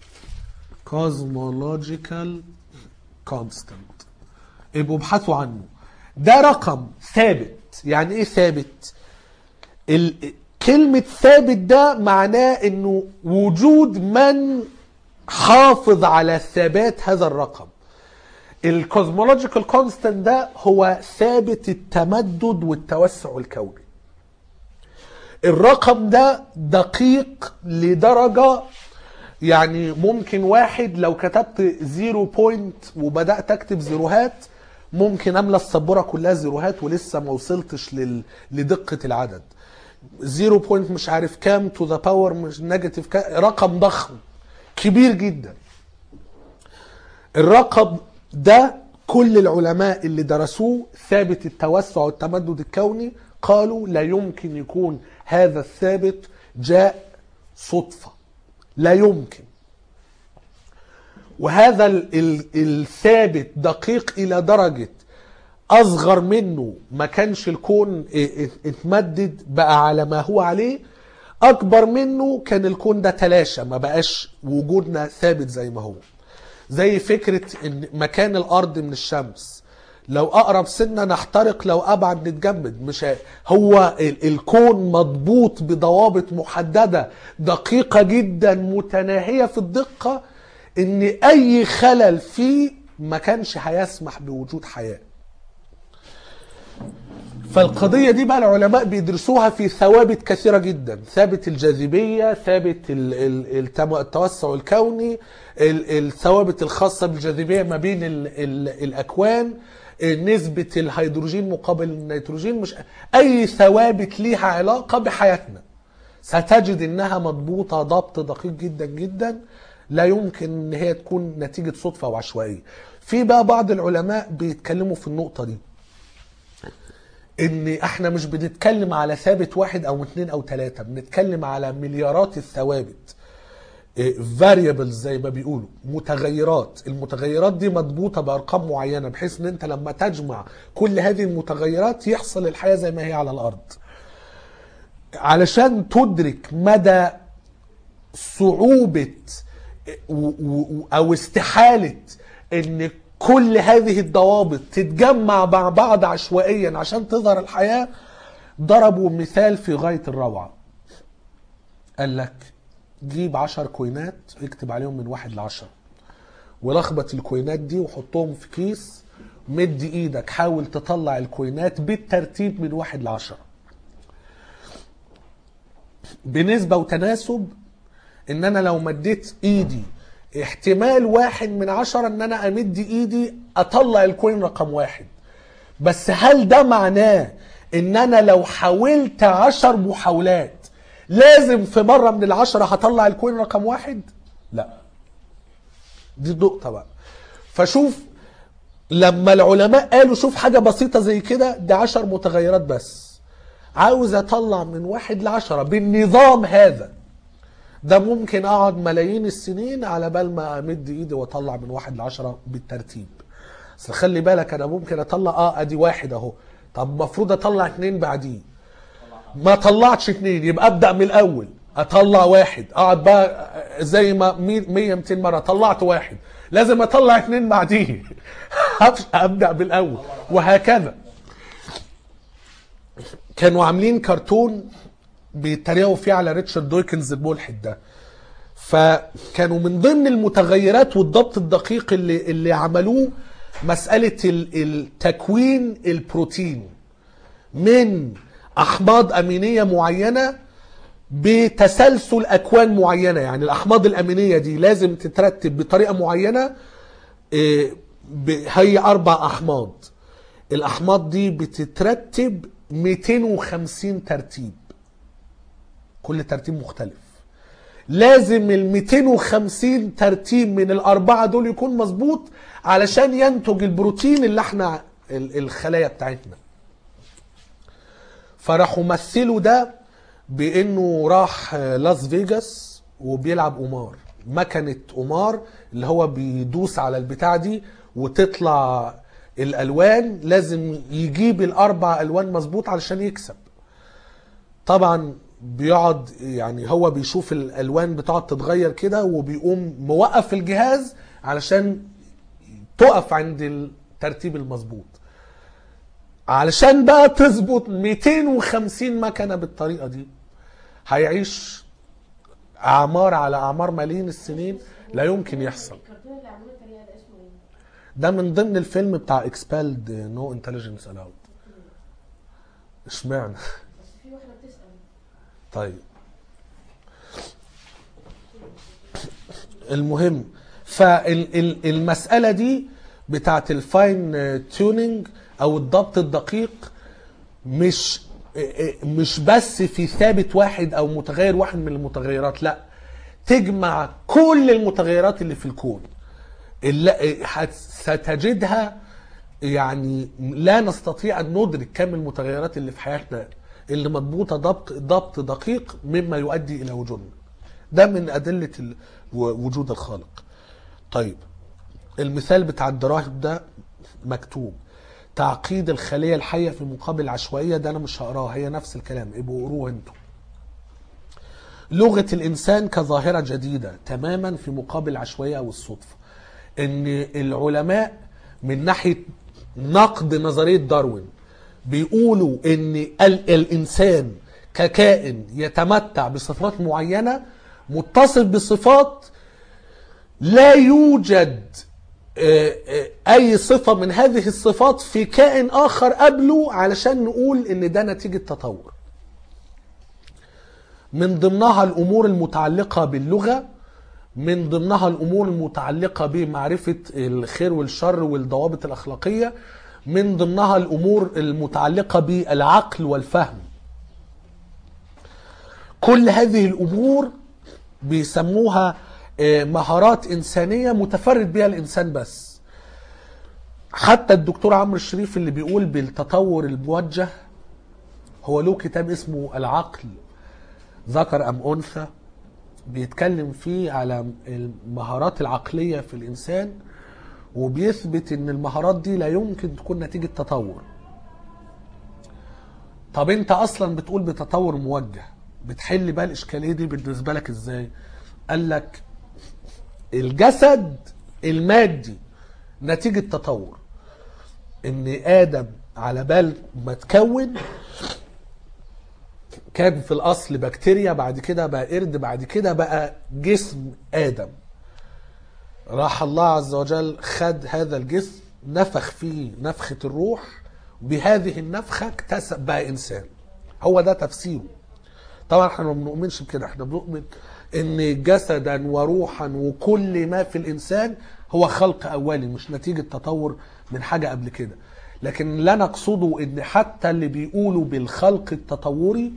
كوزمولوجيكال كونستانت يبقوا ابحثوا عنه ده رقم ثابت يعني ايه ثابت ال... كلمة ثابت ده معناه انه وجود من حافظ على ثبات هذا الرقم الكوزمولوجيكال كونستانت ده هو ثابت التمدد والتوسع الكوني الرقم ده دقيق لدرجة يعني ممكن واحد لو كتبت زيرو بوينت وبدأت اكتب زيروهات ممكن املى السبوره كلها زيروهات ولسه ما وصلتش لل... لدقه العدد زيرو بوينت مش عارف كام تو ذا باور مش نيجاتيف كام رقم ضخم كبير جدا الرقم ده كل العلماء اللي درسوه ثابت التوسع والتمدد الكوني قالوا لا يمكن يكون هذا الثابت جاء صدفة لا يمكن وهذا ال- ال- الثابت دقيق إلى درجة أصغر منه ما كانش الكون ا- ا- اتمدد بقى على ما هو عليه أكبر منه كان الكون ده تلاشى ما بقاش وجودنا ثابت زي ما هو زي فكرة ان مكان الارض من الشمس لو اقرب سنة نحترق لو ابعد نتجمد مش ه- هو ال- الكون مضبوط بضوابط محددة دقيقة جدا متناهية في الدقة ان اي خلل فيه ما كانش هيسمح بوجود حياه فالقضية دي بقى العلماء بيدرسوها في ثوابت كثيرة جدا ثابت الجاذبية ثابت ال- ال- التم- التوسع الكوني ال- الثوابت الخاصة بالجاذبية ما بين ال ال الأكوان نسبة الهيدروجين مقابل النيتروجين مش أي ثوابت ليها علاقة بحياتنا ستجد انها مضبوطه ضبط دقيق جدا جدا لا يمكن ان هي تكون نتيجه صدفه او عشوائيه. في بقى بعض العلماء بيتكلموا في النقطه دي. ان احنا مش بنتكلم على ثابت واحد او اثنين او ثلاثه، بنتكلم على مليارات الثوابت. فاريبلز زي ما بيقولوا متغيرات المتغيرات دي مضبوطه بارقام معينه بحيث ان انت لما تجمع كل هذه المتغيرات يحصل الحياه زي ما هي على الارض علشان تدرك مدى صعوبة و- و- أو استحالة إن كل هذه الضوابط تتجمع مع بعض عشوائيا عشان تظهر الحياة ضربوا مثال في غاية الروعة قال لك جيب عشر كوينات اكتب عليهم من واحد لعشرة ولخبط الكوينات دي وحطهم في كيس مد ايدك حاول تطلع الكوينات بالترتيب من واحد لعشرة بنسبة وتناسب ان انا لو مديت ايدي احتمال واحد من عشرة ان انا امد ايدي اطلع الكوين رقم واحد بس هل ده معناه ان انا لو حاولت عشر محاولات لازم في مرة من العشرة هطلع الكوين رقم واحد لا دي النقطة بقى فشوف لما العلماء قالوا شوف حاجة بسيطة زي كده ده عشر متغيرات بس عاوز اطلع من واحد لعشرة بالنظام هذا ده ممكن اقعد ملايين السنين على بال ما امد ايدي واطلع من واحد لعشرة بالترتيب بس خلي بالك انا ممكن اطلع اه ادي واحد اهو طب المفروض اطلع اتنين بعديه ما طلعتش اتنين يبقى ابدا من الاول اطلع واحد اقعد بقى زي ما 100 200 مره طلعت واحد لازم اطلع اتنين بعديه ابدا بالاول وهكذا كانوا عاملين كرتون بيتريقوا فيه على ريتشارد دويكنز الملحد ده فكانوا من ضمن المتغيرات والضبط الدقيق اللي اللي عملوه مسألة ال- التكوين البروتين من أحماض أمينية معينة بتسلسل أكوان معينة يعني الأحماض الأمينية دي لازم تترتب بطريقة معينة إيه، ب- هي أربع أحماض الأحماض دي بتترتب 250 ترتيب كل ترتيب مختلف لازم ال 250 ترتيب من الأربعة دول يكون مظبوط علشان ينتج البروتين اللي احنا ال- الخلايا بتاعتنا فراحوا مثلوا ده بانه راح لاس فيجاس وبيلعب قمار مكنه قمار اللي هو بيدوس على البتاع دي وتطلع الالوان لازم يجيب الاربع الوان مظبوط علشان يكسب طبعا بيقعد يعني هو بيشوف الالوان بتقعد تتغير كده وبيقوم موقف الجهاز علشان تقف عند الترتيب المظبوط علشان بقى تظبط 250 مكنه بالطريقه دي هيعيش اعمار على اعمار ملايين السنين لا يمكن يحصل
الكرتون اللي عملوه الطريقه ده اسمه ايه؟
ده من ضمن الفيلم بتاع اكسبالد نو انتليجنس الاود اشمعنى
بس في واحده بتسال
طيب المهم فالمسألة دي بتاعت الفاين تيونينج او الضبط الدقيق مش مش بس في ثابت واحد او متغير واحد من المتغيرات لا تجمع كل المتغيرات اللي في الكون اللي هت- ستجدها يعني لا نستطيع ان ندرك كم المتغيرات اللي في حياتنا اللي مضبوطه ضبط ضبط دقيق مما يؤدي الى وجودنا ده من ادله ال- و- وجود الخالق طيب المثال بتاع الدراهم ده مكتوب تعقيد الخليه الحيه في مقابل العشوائيه ده انا مش هقراه هي نفس الكلام ابقوا قروه انتوا لغه الانسان كظاهره جديده تماما في مقابل العشوائيه او الصدفه ان العلماء من ناحيه نقد نظريه داروين بيقولوا ان ال- الانسان ككائن يتمتع بصفات معينه متصف بصفات لا يوجد آه، آه، اي صفة من هذه الصفات في كائن اخر قبله علشان نقول ان ده نتيجة تطور من ضمنها الامور المتعلقة باللغة من ضمنها الامور المتعلقة بمعرفة الخير والشر والضوابط الاخلاقية من ضمنها الامور المتعلقة بالعقل والفهم كل هذه الامور بيسموها آه، مهارات انسانيه متفرد بها الانسان بس حتى الدكتور عمرو الشريف اللي بيقول بالتطور الموجه هو له كتاب اسمه العقل ذكر ام انثى بيتكلم فيه على المهارات العقليه في الانسان وبيثبت ان المهارات دي لا يمكن تكون نتيجه تطور طب انت اصلا بتقول بتطور موجه بتحل بقى الاشكاليه دي بالنسبه لك ازاي قال لك الجسد المادي نتيجه تطور ان ادم على بال ما تكون كان في الاصل بكتيريا بعد كده بقى قرد بعد كده بقى جسم ادم راح الله عز وجل خد هذا الجسم نفخ فيه نفخة الروح بهذه النفخة اكتسب بقى إنسان هو ده تفسيره طبعا احنا ما بنؤمنش بكده احنا بنؤمن ان جسدا وروحا وكل ما في الانسان هو خلق اولي مش نتيجة تطور من حاجة قبل كده لكن لا نقصده ان حتى اللي بيقولوا بالخلق التطوري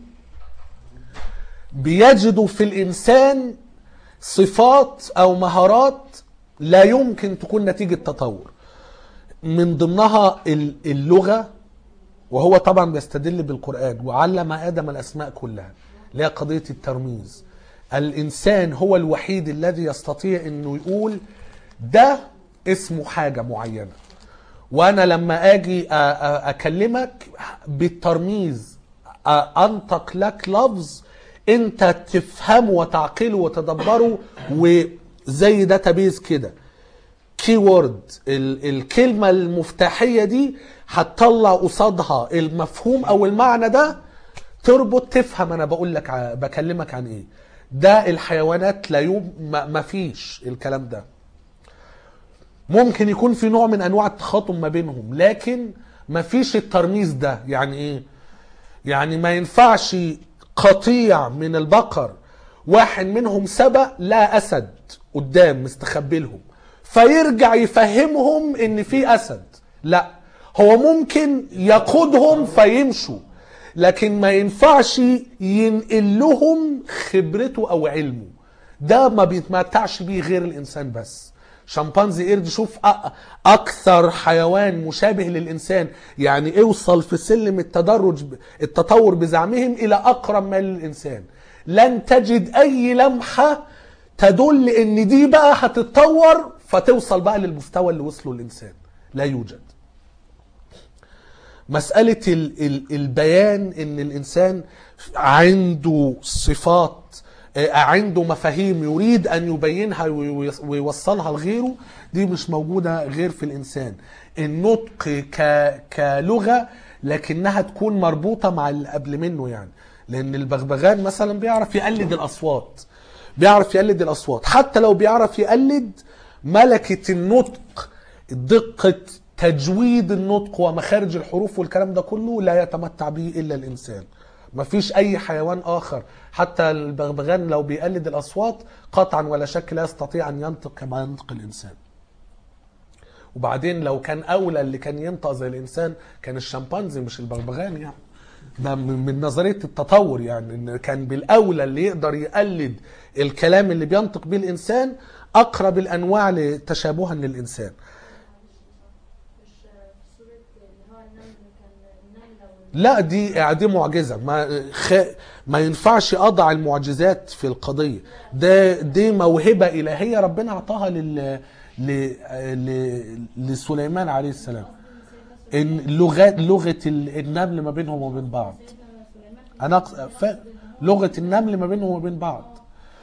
بيجدوا في الانسان صفات او مهارات لا يمكن تكون نتيجة تطور من ضمنها ال- اللغة وهو طبعا بيستدل بالقرآن وعلم آدم الأسماء كلها اللي هي قضية الترميز الإنسان هو الوحيد الذي يستطيع أنه يقول ده اسمه حاجة معينة وأنا لما أجي أ- أ- أكلمك بالترميز أ- أنطق لك لفظ أنت تفهمه وتعقله وتدبره وزي داتابيز كده كي وورد الكلمة المفتاحية دي هتطلع قصادها المفهوم او المعنى ده تربط تفهم انا بقول لك ع- بكلمك عن ايه ده الحيوانات لا يوم ما ما فيش الكلام ده ممكن يكون في نوع من انواع التخاطب ما بينهم لكن ما فيش الترميز ده يعني ايه يعني ما ينفعش قطيع من البقر واحد منهم سبق لا اسد قدام مستخبي لهم فيرجع يفهمهم ان في اسد لا هو ممكن يقودهم فيمشوا لكن ما ينفعش ينقل لهم خبرته او علمه ده ما بيتمتعش بيه غير الانسان بس شمبانزي قرد شوف أ- اكثر حيوان مشابه للانسان يعني اوصل في سلم التدرج ب- التطور بزعمهم الى اقرب ما للانسان لن تجد اي لمحه تدل ان دي بقى هتتطور فتوصل بقى للمستوى اللي وصله الانسان لا يوجد مسألة ال ال البيان ان الانسان عنده صفات آه، عنده مفاهيم يريد ان يبينها وي- ويوصلها لغيره دي مش موجودة غير في الانسان النطق ك كلغة لكنها تكون مربوطة مع اللي قبل منه يعني لان البغبغان مثلا بيعرف يقلد الاصوات بيعرف يقلد الاصوات حتى لو بيعرف يقلد ملكة النطق دقة تجويد النطق ومخارج الحروف والكلام ده كله لا يتمتع به الا الانسان مفيش اي حيوان اخر حتى البغبغان لو بيقلد الاصوات قطعا ولا شك لا يستطيع ان ينطق كما ينطق الانسان وبعدين لو كان اولى اللي كان ينطق زي الانسان كان الشمبانزي مش البغبغان يعني ده من من نظريه التطور يعني ان كان بالاولى اللي يقدر يقلد الكلام اللي بينطق به الانسان اقرب الانواع تشابها للانسان
مش في صورة اللي هو النمل كان النملة وال-
لا دي دي معجزه ما خ... ما ينفعش اضع المعجزات في القضيه ده دي موهبه الهيه ربنا اعطاها لل ل... ل... لسليمان عليه السلام ان لغه لغه ال- النمل ما بينهم وبين بعض
سيدنا سليمان
انا أقص- ف... لغه النمل ما بينهم وبين بعض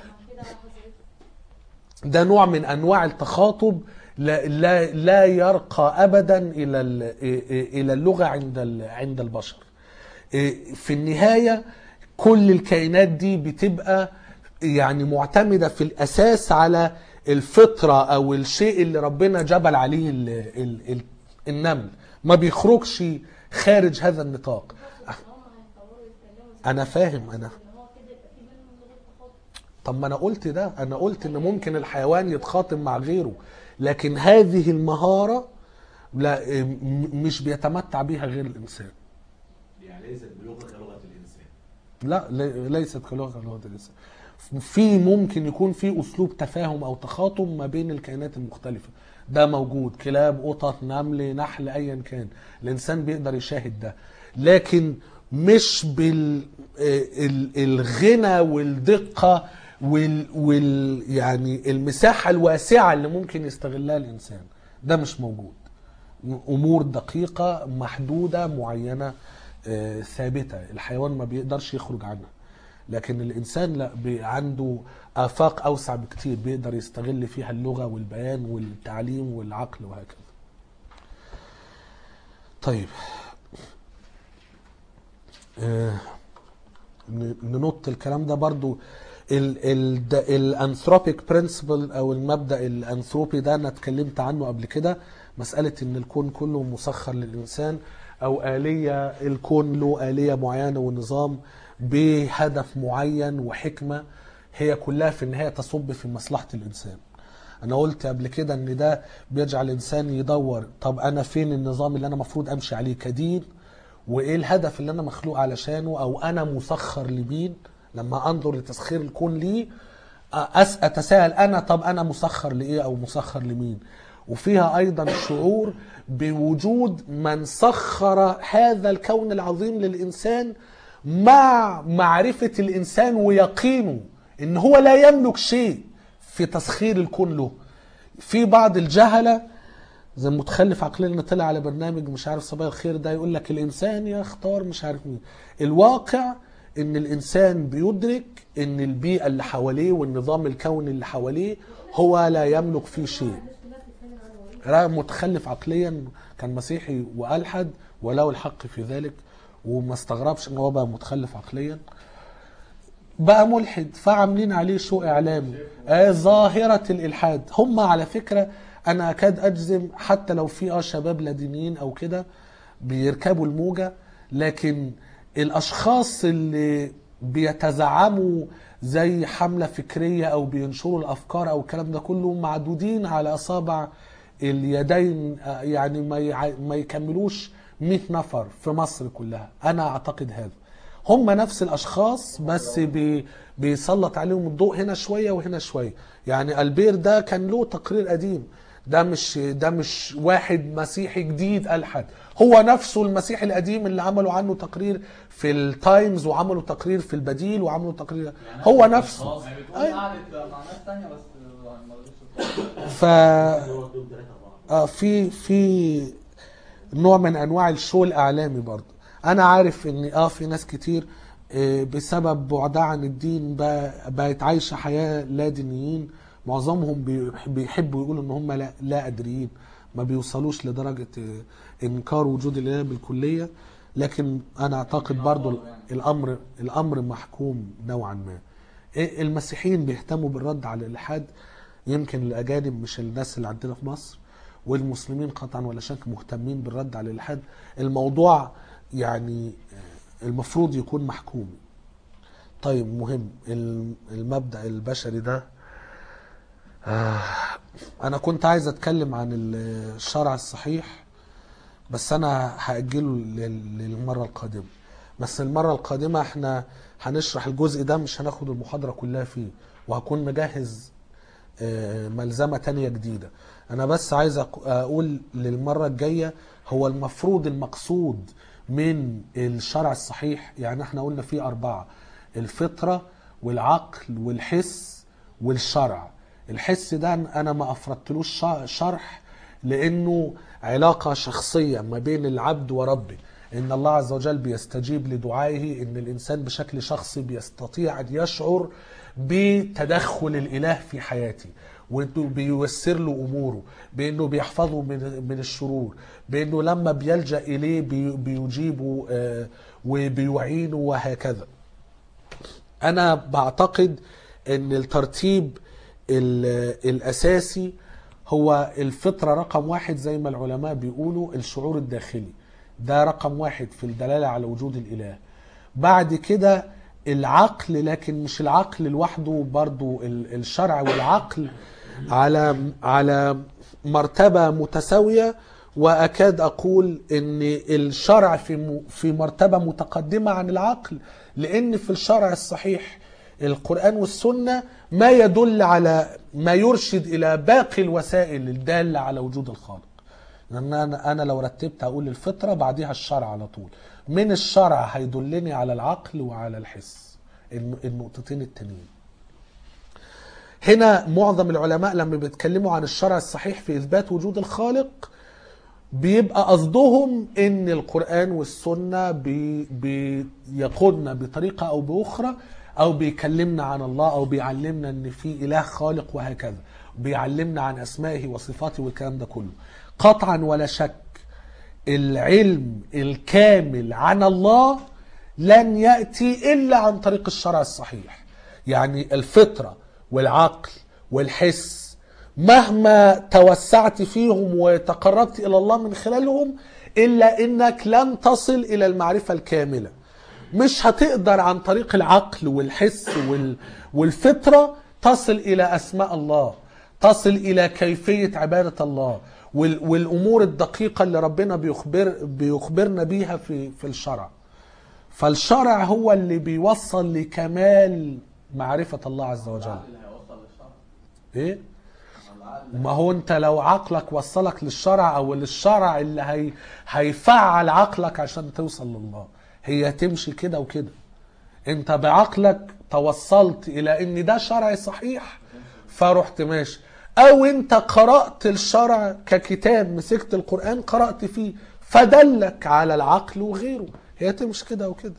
ده نوع من انواع التخاطب لا لا لا يرقى ابدا الى ال- الى اللغه عند ال- عند البشر في النهايه كل الكائنات دي بتبقى يعني معتمده في الاساس على الفطره او الشيء اللي ربنا جبل عليه ال ال ال النمل ما بيخرجش خارج هذا النطاق
هم هيطوروا يتكلموا زي
انا فاهم انا
ان هو كده يبقى في منهم لغه تخاطب
طب ما انا قلت ده انا قلت ان ممكن الحيوان يتخاطب مع غيره لكن هذه المهاره لا م- مش بيتمتع بيها غير الانسان
يعني ليست بلغه كلغه الانسان
لا لي- ليست كلغه لغه الانسان في ممكن يكون في اسلوب تفاهم او تخاطب ما بين الكائنات المختلفه ده موجود كلاب قطط نمل نحل ايا كان الانسان بيقدر يشاهد ده لكن مش بال ال- الغنى والدقه وال, وال يعني المساحه الواسعه اللي ممكن يستغلها الانسان ده مش موجود امور دقيقه محدوده معينه آه، ثابته الحيوان ما بيقدرش يخرج عنها لكن الانسان لا بي- عنده افاق اوسع بكتير بيقدر يستغل فيها اللغه والبيان والتعليم والعقل وهكذا طيب آه، ن- ننط الكلام ده برضو الانثروبيك برنسبل او المبدا الانثروبي ده انا اتكلمت عنه قبل كده مساله ان الكون كله مسخر للانسان او اليه الكون له اليه معينه ونظام بهدف معين وحكمه هي كلها في النهايه تصب في مصلحه الانسان انا قلت قبل كده ان ده بيجعل الانسان يدور طب انا فين النظام اللي انا المفروض امشي عليه كدين وايه الهدف اللي انا مخلوق علشانه او انا مسخر لمين لما انظر لتسخير الكون ليه أس اتساءل انا طب انا مسخر لايه او مسخر لمين وفيها ايضا شعور بوجود من سخر هذا الكون العظيم للانسان مع معرفه الانسان ويقينه ان هو لا يملك شيء في تسخير الكون له في بعض الجهله زي متخلف عقليا اللي طلع على برنامج مش عارف صباح الخير ده يقول لك الانسان يختار مش عارف مين الواقع ان الانسان بيدرك ان البيئه اللي حواليه والنظام الكوني اللي حواليه هو لا يملك فيه شيء لا متخلف عقليا كان مسيحي والحد وله الحق في ذلك وما استغربش ان هو بقى متخلف عقليا بقى ملحد فعاملين عليه شو اعلامي آه ظاهره الالحاد هم على فكره انا اكاد اجزم حتى لو في اه شباب لا دينيين او كده بيركبوا الموجه لكن الاشخاص اللي بيتزعموا زي حمله فكريه او بينشروا الافكار او الكلام ده كله معدودين على اصابع اليدين آه، يعني ما يع- ما يكملوش 100 نفر في مصر كلها انا اعتقد هذا هم نفس الاشخاص بس بي بيسلط عليهم الضوء هنا شويه وهنا شويه يعني البير ده كان له تقرير قديم ده مش ده مش واحد مسيحي جديد الحد هو نفسه المسيحي القديم اللي عملوا عنه تقرير في التايمز وعملوا تقرير في البديل وعملوا تقرير هو نفسه
يعني بتقول
أيوة.
قعدت مع ناس تانية بس ما رضوش
ف
هو دول ثلاثه اربعه
اه في في نوع من انواع الشو الاعلامي برضه انا عارف ان اه في ناس كتير آه، بسبب بعدها عن الدين بقى- بقت عايشه حياه لا دينيين معظمهم بيح- بيحبوا يقولوا ان هم لا, لا ادريين ما بيوصلوش لدرجه آه، انكار وجود الاله بالكليه لكن انا اعتقد برضو الامر الامر محكوم نوعا ما إيه المسيحيين بيهتموا بالرد على الالحاد يمكن الاجانب مش الناس اللي عندنا في مصر والمسلمين قطعا ولا شك مهتمين بالرد على الالحاد الموضوع يعني آه، المفروض يكون محكوم طيب مهم الم- المبدا البشري ده آه انا كنت عايز اتكلم عن الشرع الصحيح بس انا هاجله لل- للمره القادمه بس المره القادمه احنا هنشرح الجزء ده مش هناخد المحاضره كلها فيه وهكون مجهز آه، ملزمه تانية جديده انا بس عايز أق- اقول للمره الجايه هو المفروض المقصود من الشرع الصحيح يعني احنا قلنا فيه اربعه الفطره والعقل والحس والشرع الحس ده انا ما افردتلوش شا- شرح لانه علاقه شخصيه ما بين العبد وربه ان الله عز وجل بيستجيب لدعائه ان الانسان بشكل شخصي بيستطيع ان يشعر بتدخل الاله في حياته وانه بييسر له اموره بانه بيحفظه من من الشرور بانه لما بيلجا اليه بي- بيجيبه آه، وبيعينه وهكذا انا بعتقد ان الترتيب ال- الاساسي هو الفطره رقم واحد زي ما العلماء بيقولوا الشعور الداخلي ده رقم واحد في الدلاله على وجود الاله بعد كده العقل لكن مش العقل لوحده برضو ال- الشرع والعقل على على مرتبه متساويه واكاد اقول ان الشرع في م- في مرتبه متقدمه عن العقل لان في الشرع الصحيح القران والسنه ما يدل على ما يرشد الى باقي الوسائل الداله على وجود الخالق لان انا انا لو رتبت اقول الفطره بعديها الشرع على طول من الشرع هيدلني على العقل وعلى الحس الن- النقطتين التانيين هنا معظم العلماء لما بيتكلموا عن الشرع الصحيح في اثبات وجود الخالق بيبقى قصدهم ان القران والسنه بي بيقودنا بطريقه او باخرى او بيكلمنا عن الله او بيعلمنا ان في اله خالق وهكذا بيعلمنا عن اسمائه وصفاته والكلام ده كله قطعا ولا شك العلم الكامل عن الله لن ياتي الا عن طريق الشرع الصحيح يعني الفطره والعقل والحس مهما توسعت فيهم وتقربت الى الله من خلالهم الا انك لن تصل الى المعرفه الكامله مش هتقدر عن طريق العقل والحس وال... والفطره تصل الى اسماء الله تصل الى كيفيه عباده الله وال... والامور الدقيقه اللي ربنا بيخبر بيخبرنا بيها في في الشرع فالشرع هو اللي بيوصل لكمال معرفه الله عز وجل
العقل اللي هيوصل للشرع
ايه
العقل
ما هو انت لو عقلك وصلك للشرع او للشرع اللي هي هيفعل عقلك عشان توصل لله هي تمشي كده وكده انت بعقلك توصلت الى ان ده شرع صحيح فرحت ماشي او انت قرأت الشرع ككتاب مسكت القرآن قرأت فيه فدلك على العقل وغيره هي تمشي كده وكده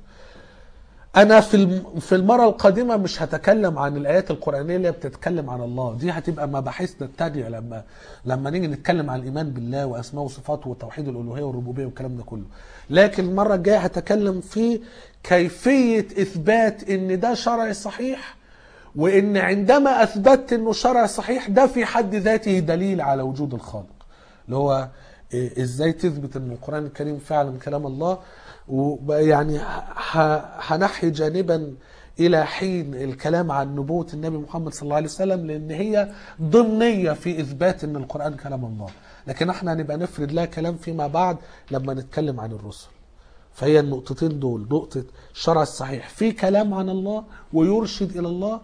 انا في الم- في المره القادمه مش هتكلم عن الايات القرانيه اللي بتتكلم عن الله دي هتبقى مباحثنا التانية لما لما نيجي نتكلم عن الايمان بالله واسماء وصفاته وتوحيد الالوهيه والربوبيه والكلام ده كله لكن المره الجايه هتكلم في كيفيه اثبات ان ده شرع صحيح وان عندما اثبتت انه شرع صحيح ده في حد ذاته دليل على وجود الخالق اللي هو إيه، ازاي تثبت ان القران الكريم فعلا كلام الله ويعني ه- هنحي جانبا الى حين الكلام عن نبوه النبي محمد صلى الله عليه وسلم لان هي ضمنيه في اثبات ان القران كلام الله لكن احنا هنبقى نفرد لها كلام فيما بعد لما نتكلم عن الرسل فهي النقطتين دول نقطة الشرع الصحيح في كلام عن الله ويرشد إلى الله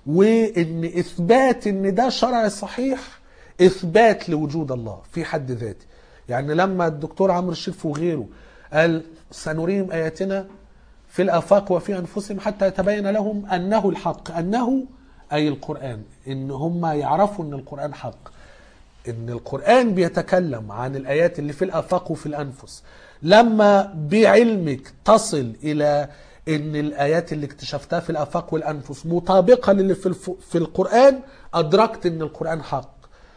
وإن إثبات إن ده شرع صحيح إثبات لوجود الله في حد ذاته يعني لما الدكتور عمرو الشريف وغيره قال سنريهم آياتنا في الآفاق وفي أنفسهم حتى يتبين لهم أنه الحق أنه أي القرآن إن هم يعرفوا أن القرآن حق ان القرآن بيتكلم عن الآيات اللي في الآفاق وفي الأنفس لما بعلمك تصل إلى ان الآيات اللي اكتشفتها في الآفاق والأنفس مطابقة للي في, الف... في القرآن أدركت ان القرآن حق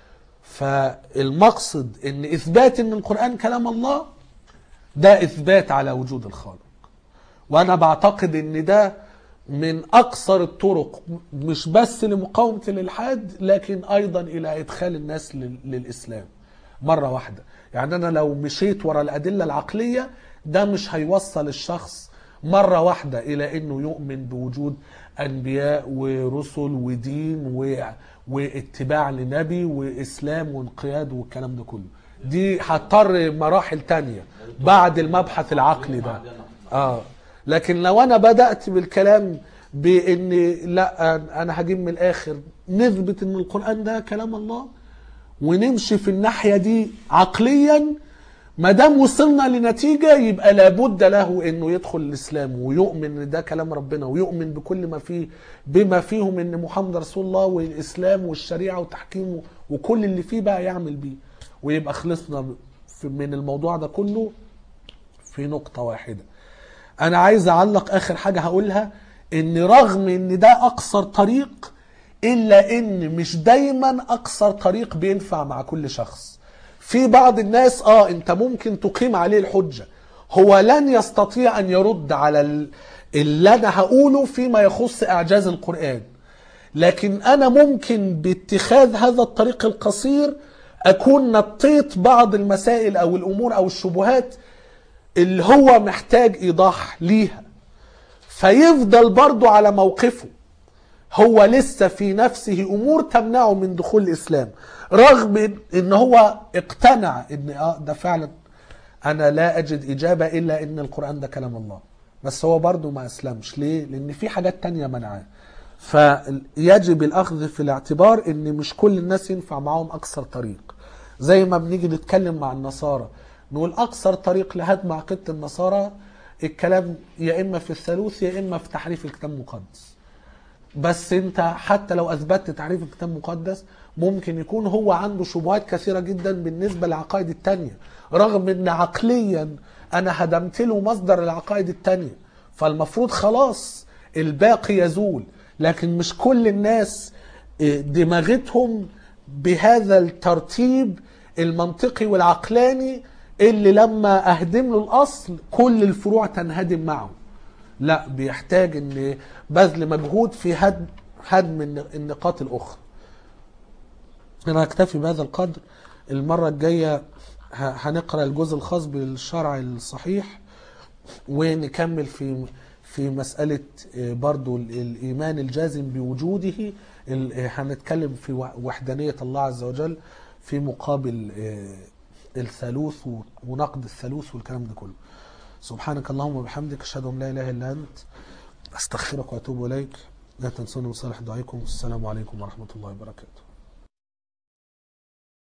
فالمقصد ان إثبات ان القرآن كلام الله ده إثبات على وجود الخالق وانا بعتقد ان ده من اقصر الطرق مش بس لمقاومه الالحاد لكن ايضا الى ادخال الناس لل- للاسلام مره واحده يعني انا لو مشيت ورا الادله العقليه ده مش هيوصل الشخص مره واحده الى انه يؤمن بوجود انبياء ورسل ودين و... واتباع لنبي واسلام وانقياد والكلام ده كله دي هتضطر مراحل تانية بعد المبحث العقلي ده اه لكن لو انا بدات بالكلام بان لا انا هجيب من الاخر نثبت ان القران ده كلام الله ونمشي في الناحيه دي عقليا ما دام وصلنا لنتيجه يبقى لابد له انه يدخل الاسلام ويؤمن ان ده كلام ربنا ويؤمن بكل ما فيه بما فيهم ان محمد رسول الله والاسلام والشريعه وتحكيمه وكل اللي فيه بقى يعمل بيه ويبقى خلصنا في- من الموضوع ده كله في نقطه واحده انا عايز اعلق اخر حاجه هقولها ان رغم ان ده اقصر طريق الا ان مش دايما اقصر طريق بينفع مع كل شخص في بعض الناس اه انت ممكن تقيم عليه الحجه هو لن يستطيع ان يرد على ال- اللي انا هقوله فيما يخص اعجاز القران لكن انا ممكن باتخاذ هذا الطريق القصير اكون نطيت بعض المسائل او الامور او الشبهات اللي هو محتاج ايضاح ليها فيفضل برضو على موقفه هو لسه في نفسه امور تمنعه من دخول الاسلام رغم إن- ان هو اقتنع ان اه ده فعلا انا لا اجد اجابه الا ان القران ده كلام الله بس هو برضو ما اسلمش ليه لان في حاجات تانية منعاه فيجب الاخذ في الاعتبار ان مش كل الناس ينفع معاهم اكثر طريق زي ما بنيجي نتكلم مع النصارى نقول اكثر طريق لهدم عقيده النصارى الكلام يا اما في الثالوث يا اما في تحريف الكتاب المقدس بس انت حتى لو اثبتت تحريف الكتاب المقدس ممكن يكون هو عنده شبهات كثيره جدا بالنسبه للعقائد التانية رغم ان عقليا انا هدمت له مصدر العقائد التانية فالمفروض خلاص الباقي يزول لكن مش كل الناس اه، دماغتهم بهذا الترتيب المنطقي والعقلاني اللي لما اهدم له الاصل كل الفروع تنهدم معه لا بيحتاج ان بذل مجهود في هدم هدم الن- النقاط الاخرى انا هكتفي بهذا القدر المره الجايه ه- هنقرا الجزء الخاص بالشرع الصحيح ونكمل في في مسألة آه، برضو ال- الإيمان الجازم بوجوده ال- آه، هنتكلم في وح- وحدانية الله عز وجل في مقابل آه، الثالوث و- ونقد الثالوث والكلام ده كله سبحانك اللهم وبحمدك أشهد أن لا إله إلا أنت أستغفرك وأتوب إليك لا تنسوني من صالح دعائكم السلام عليكم ورحمة الله وبركاته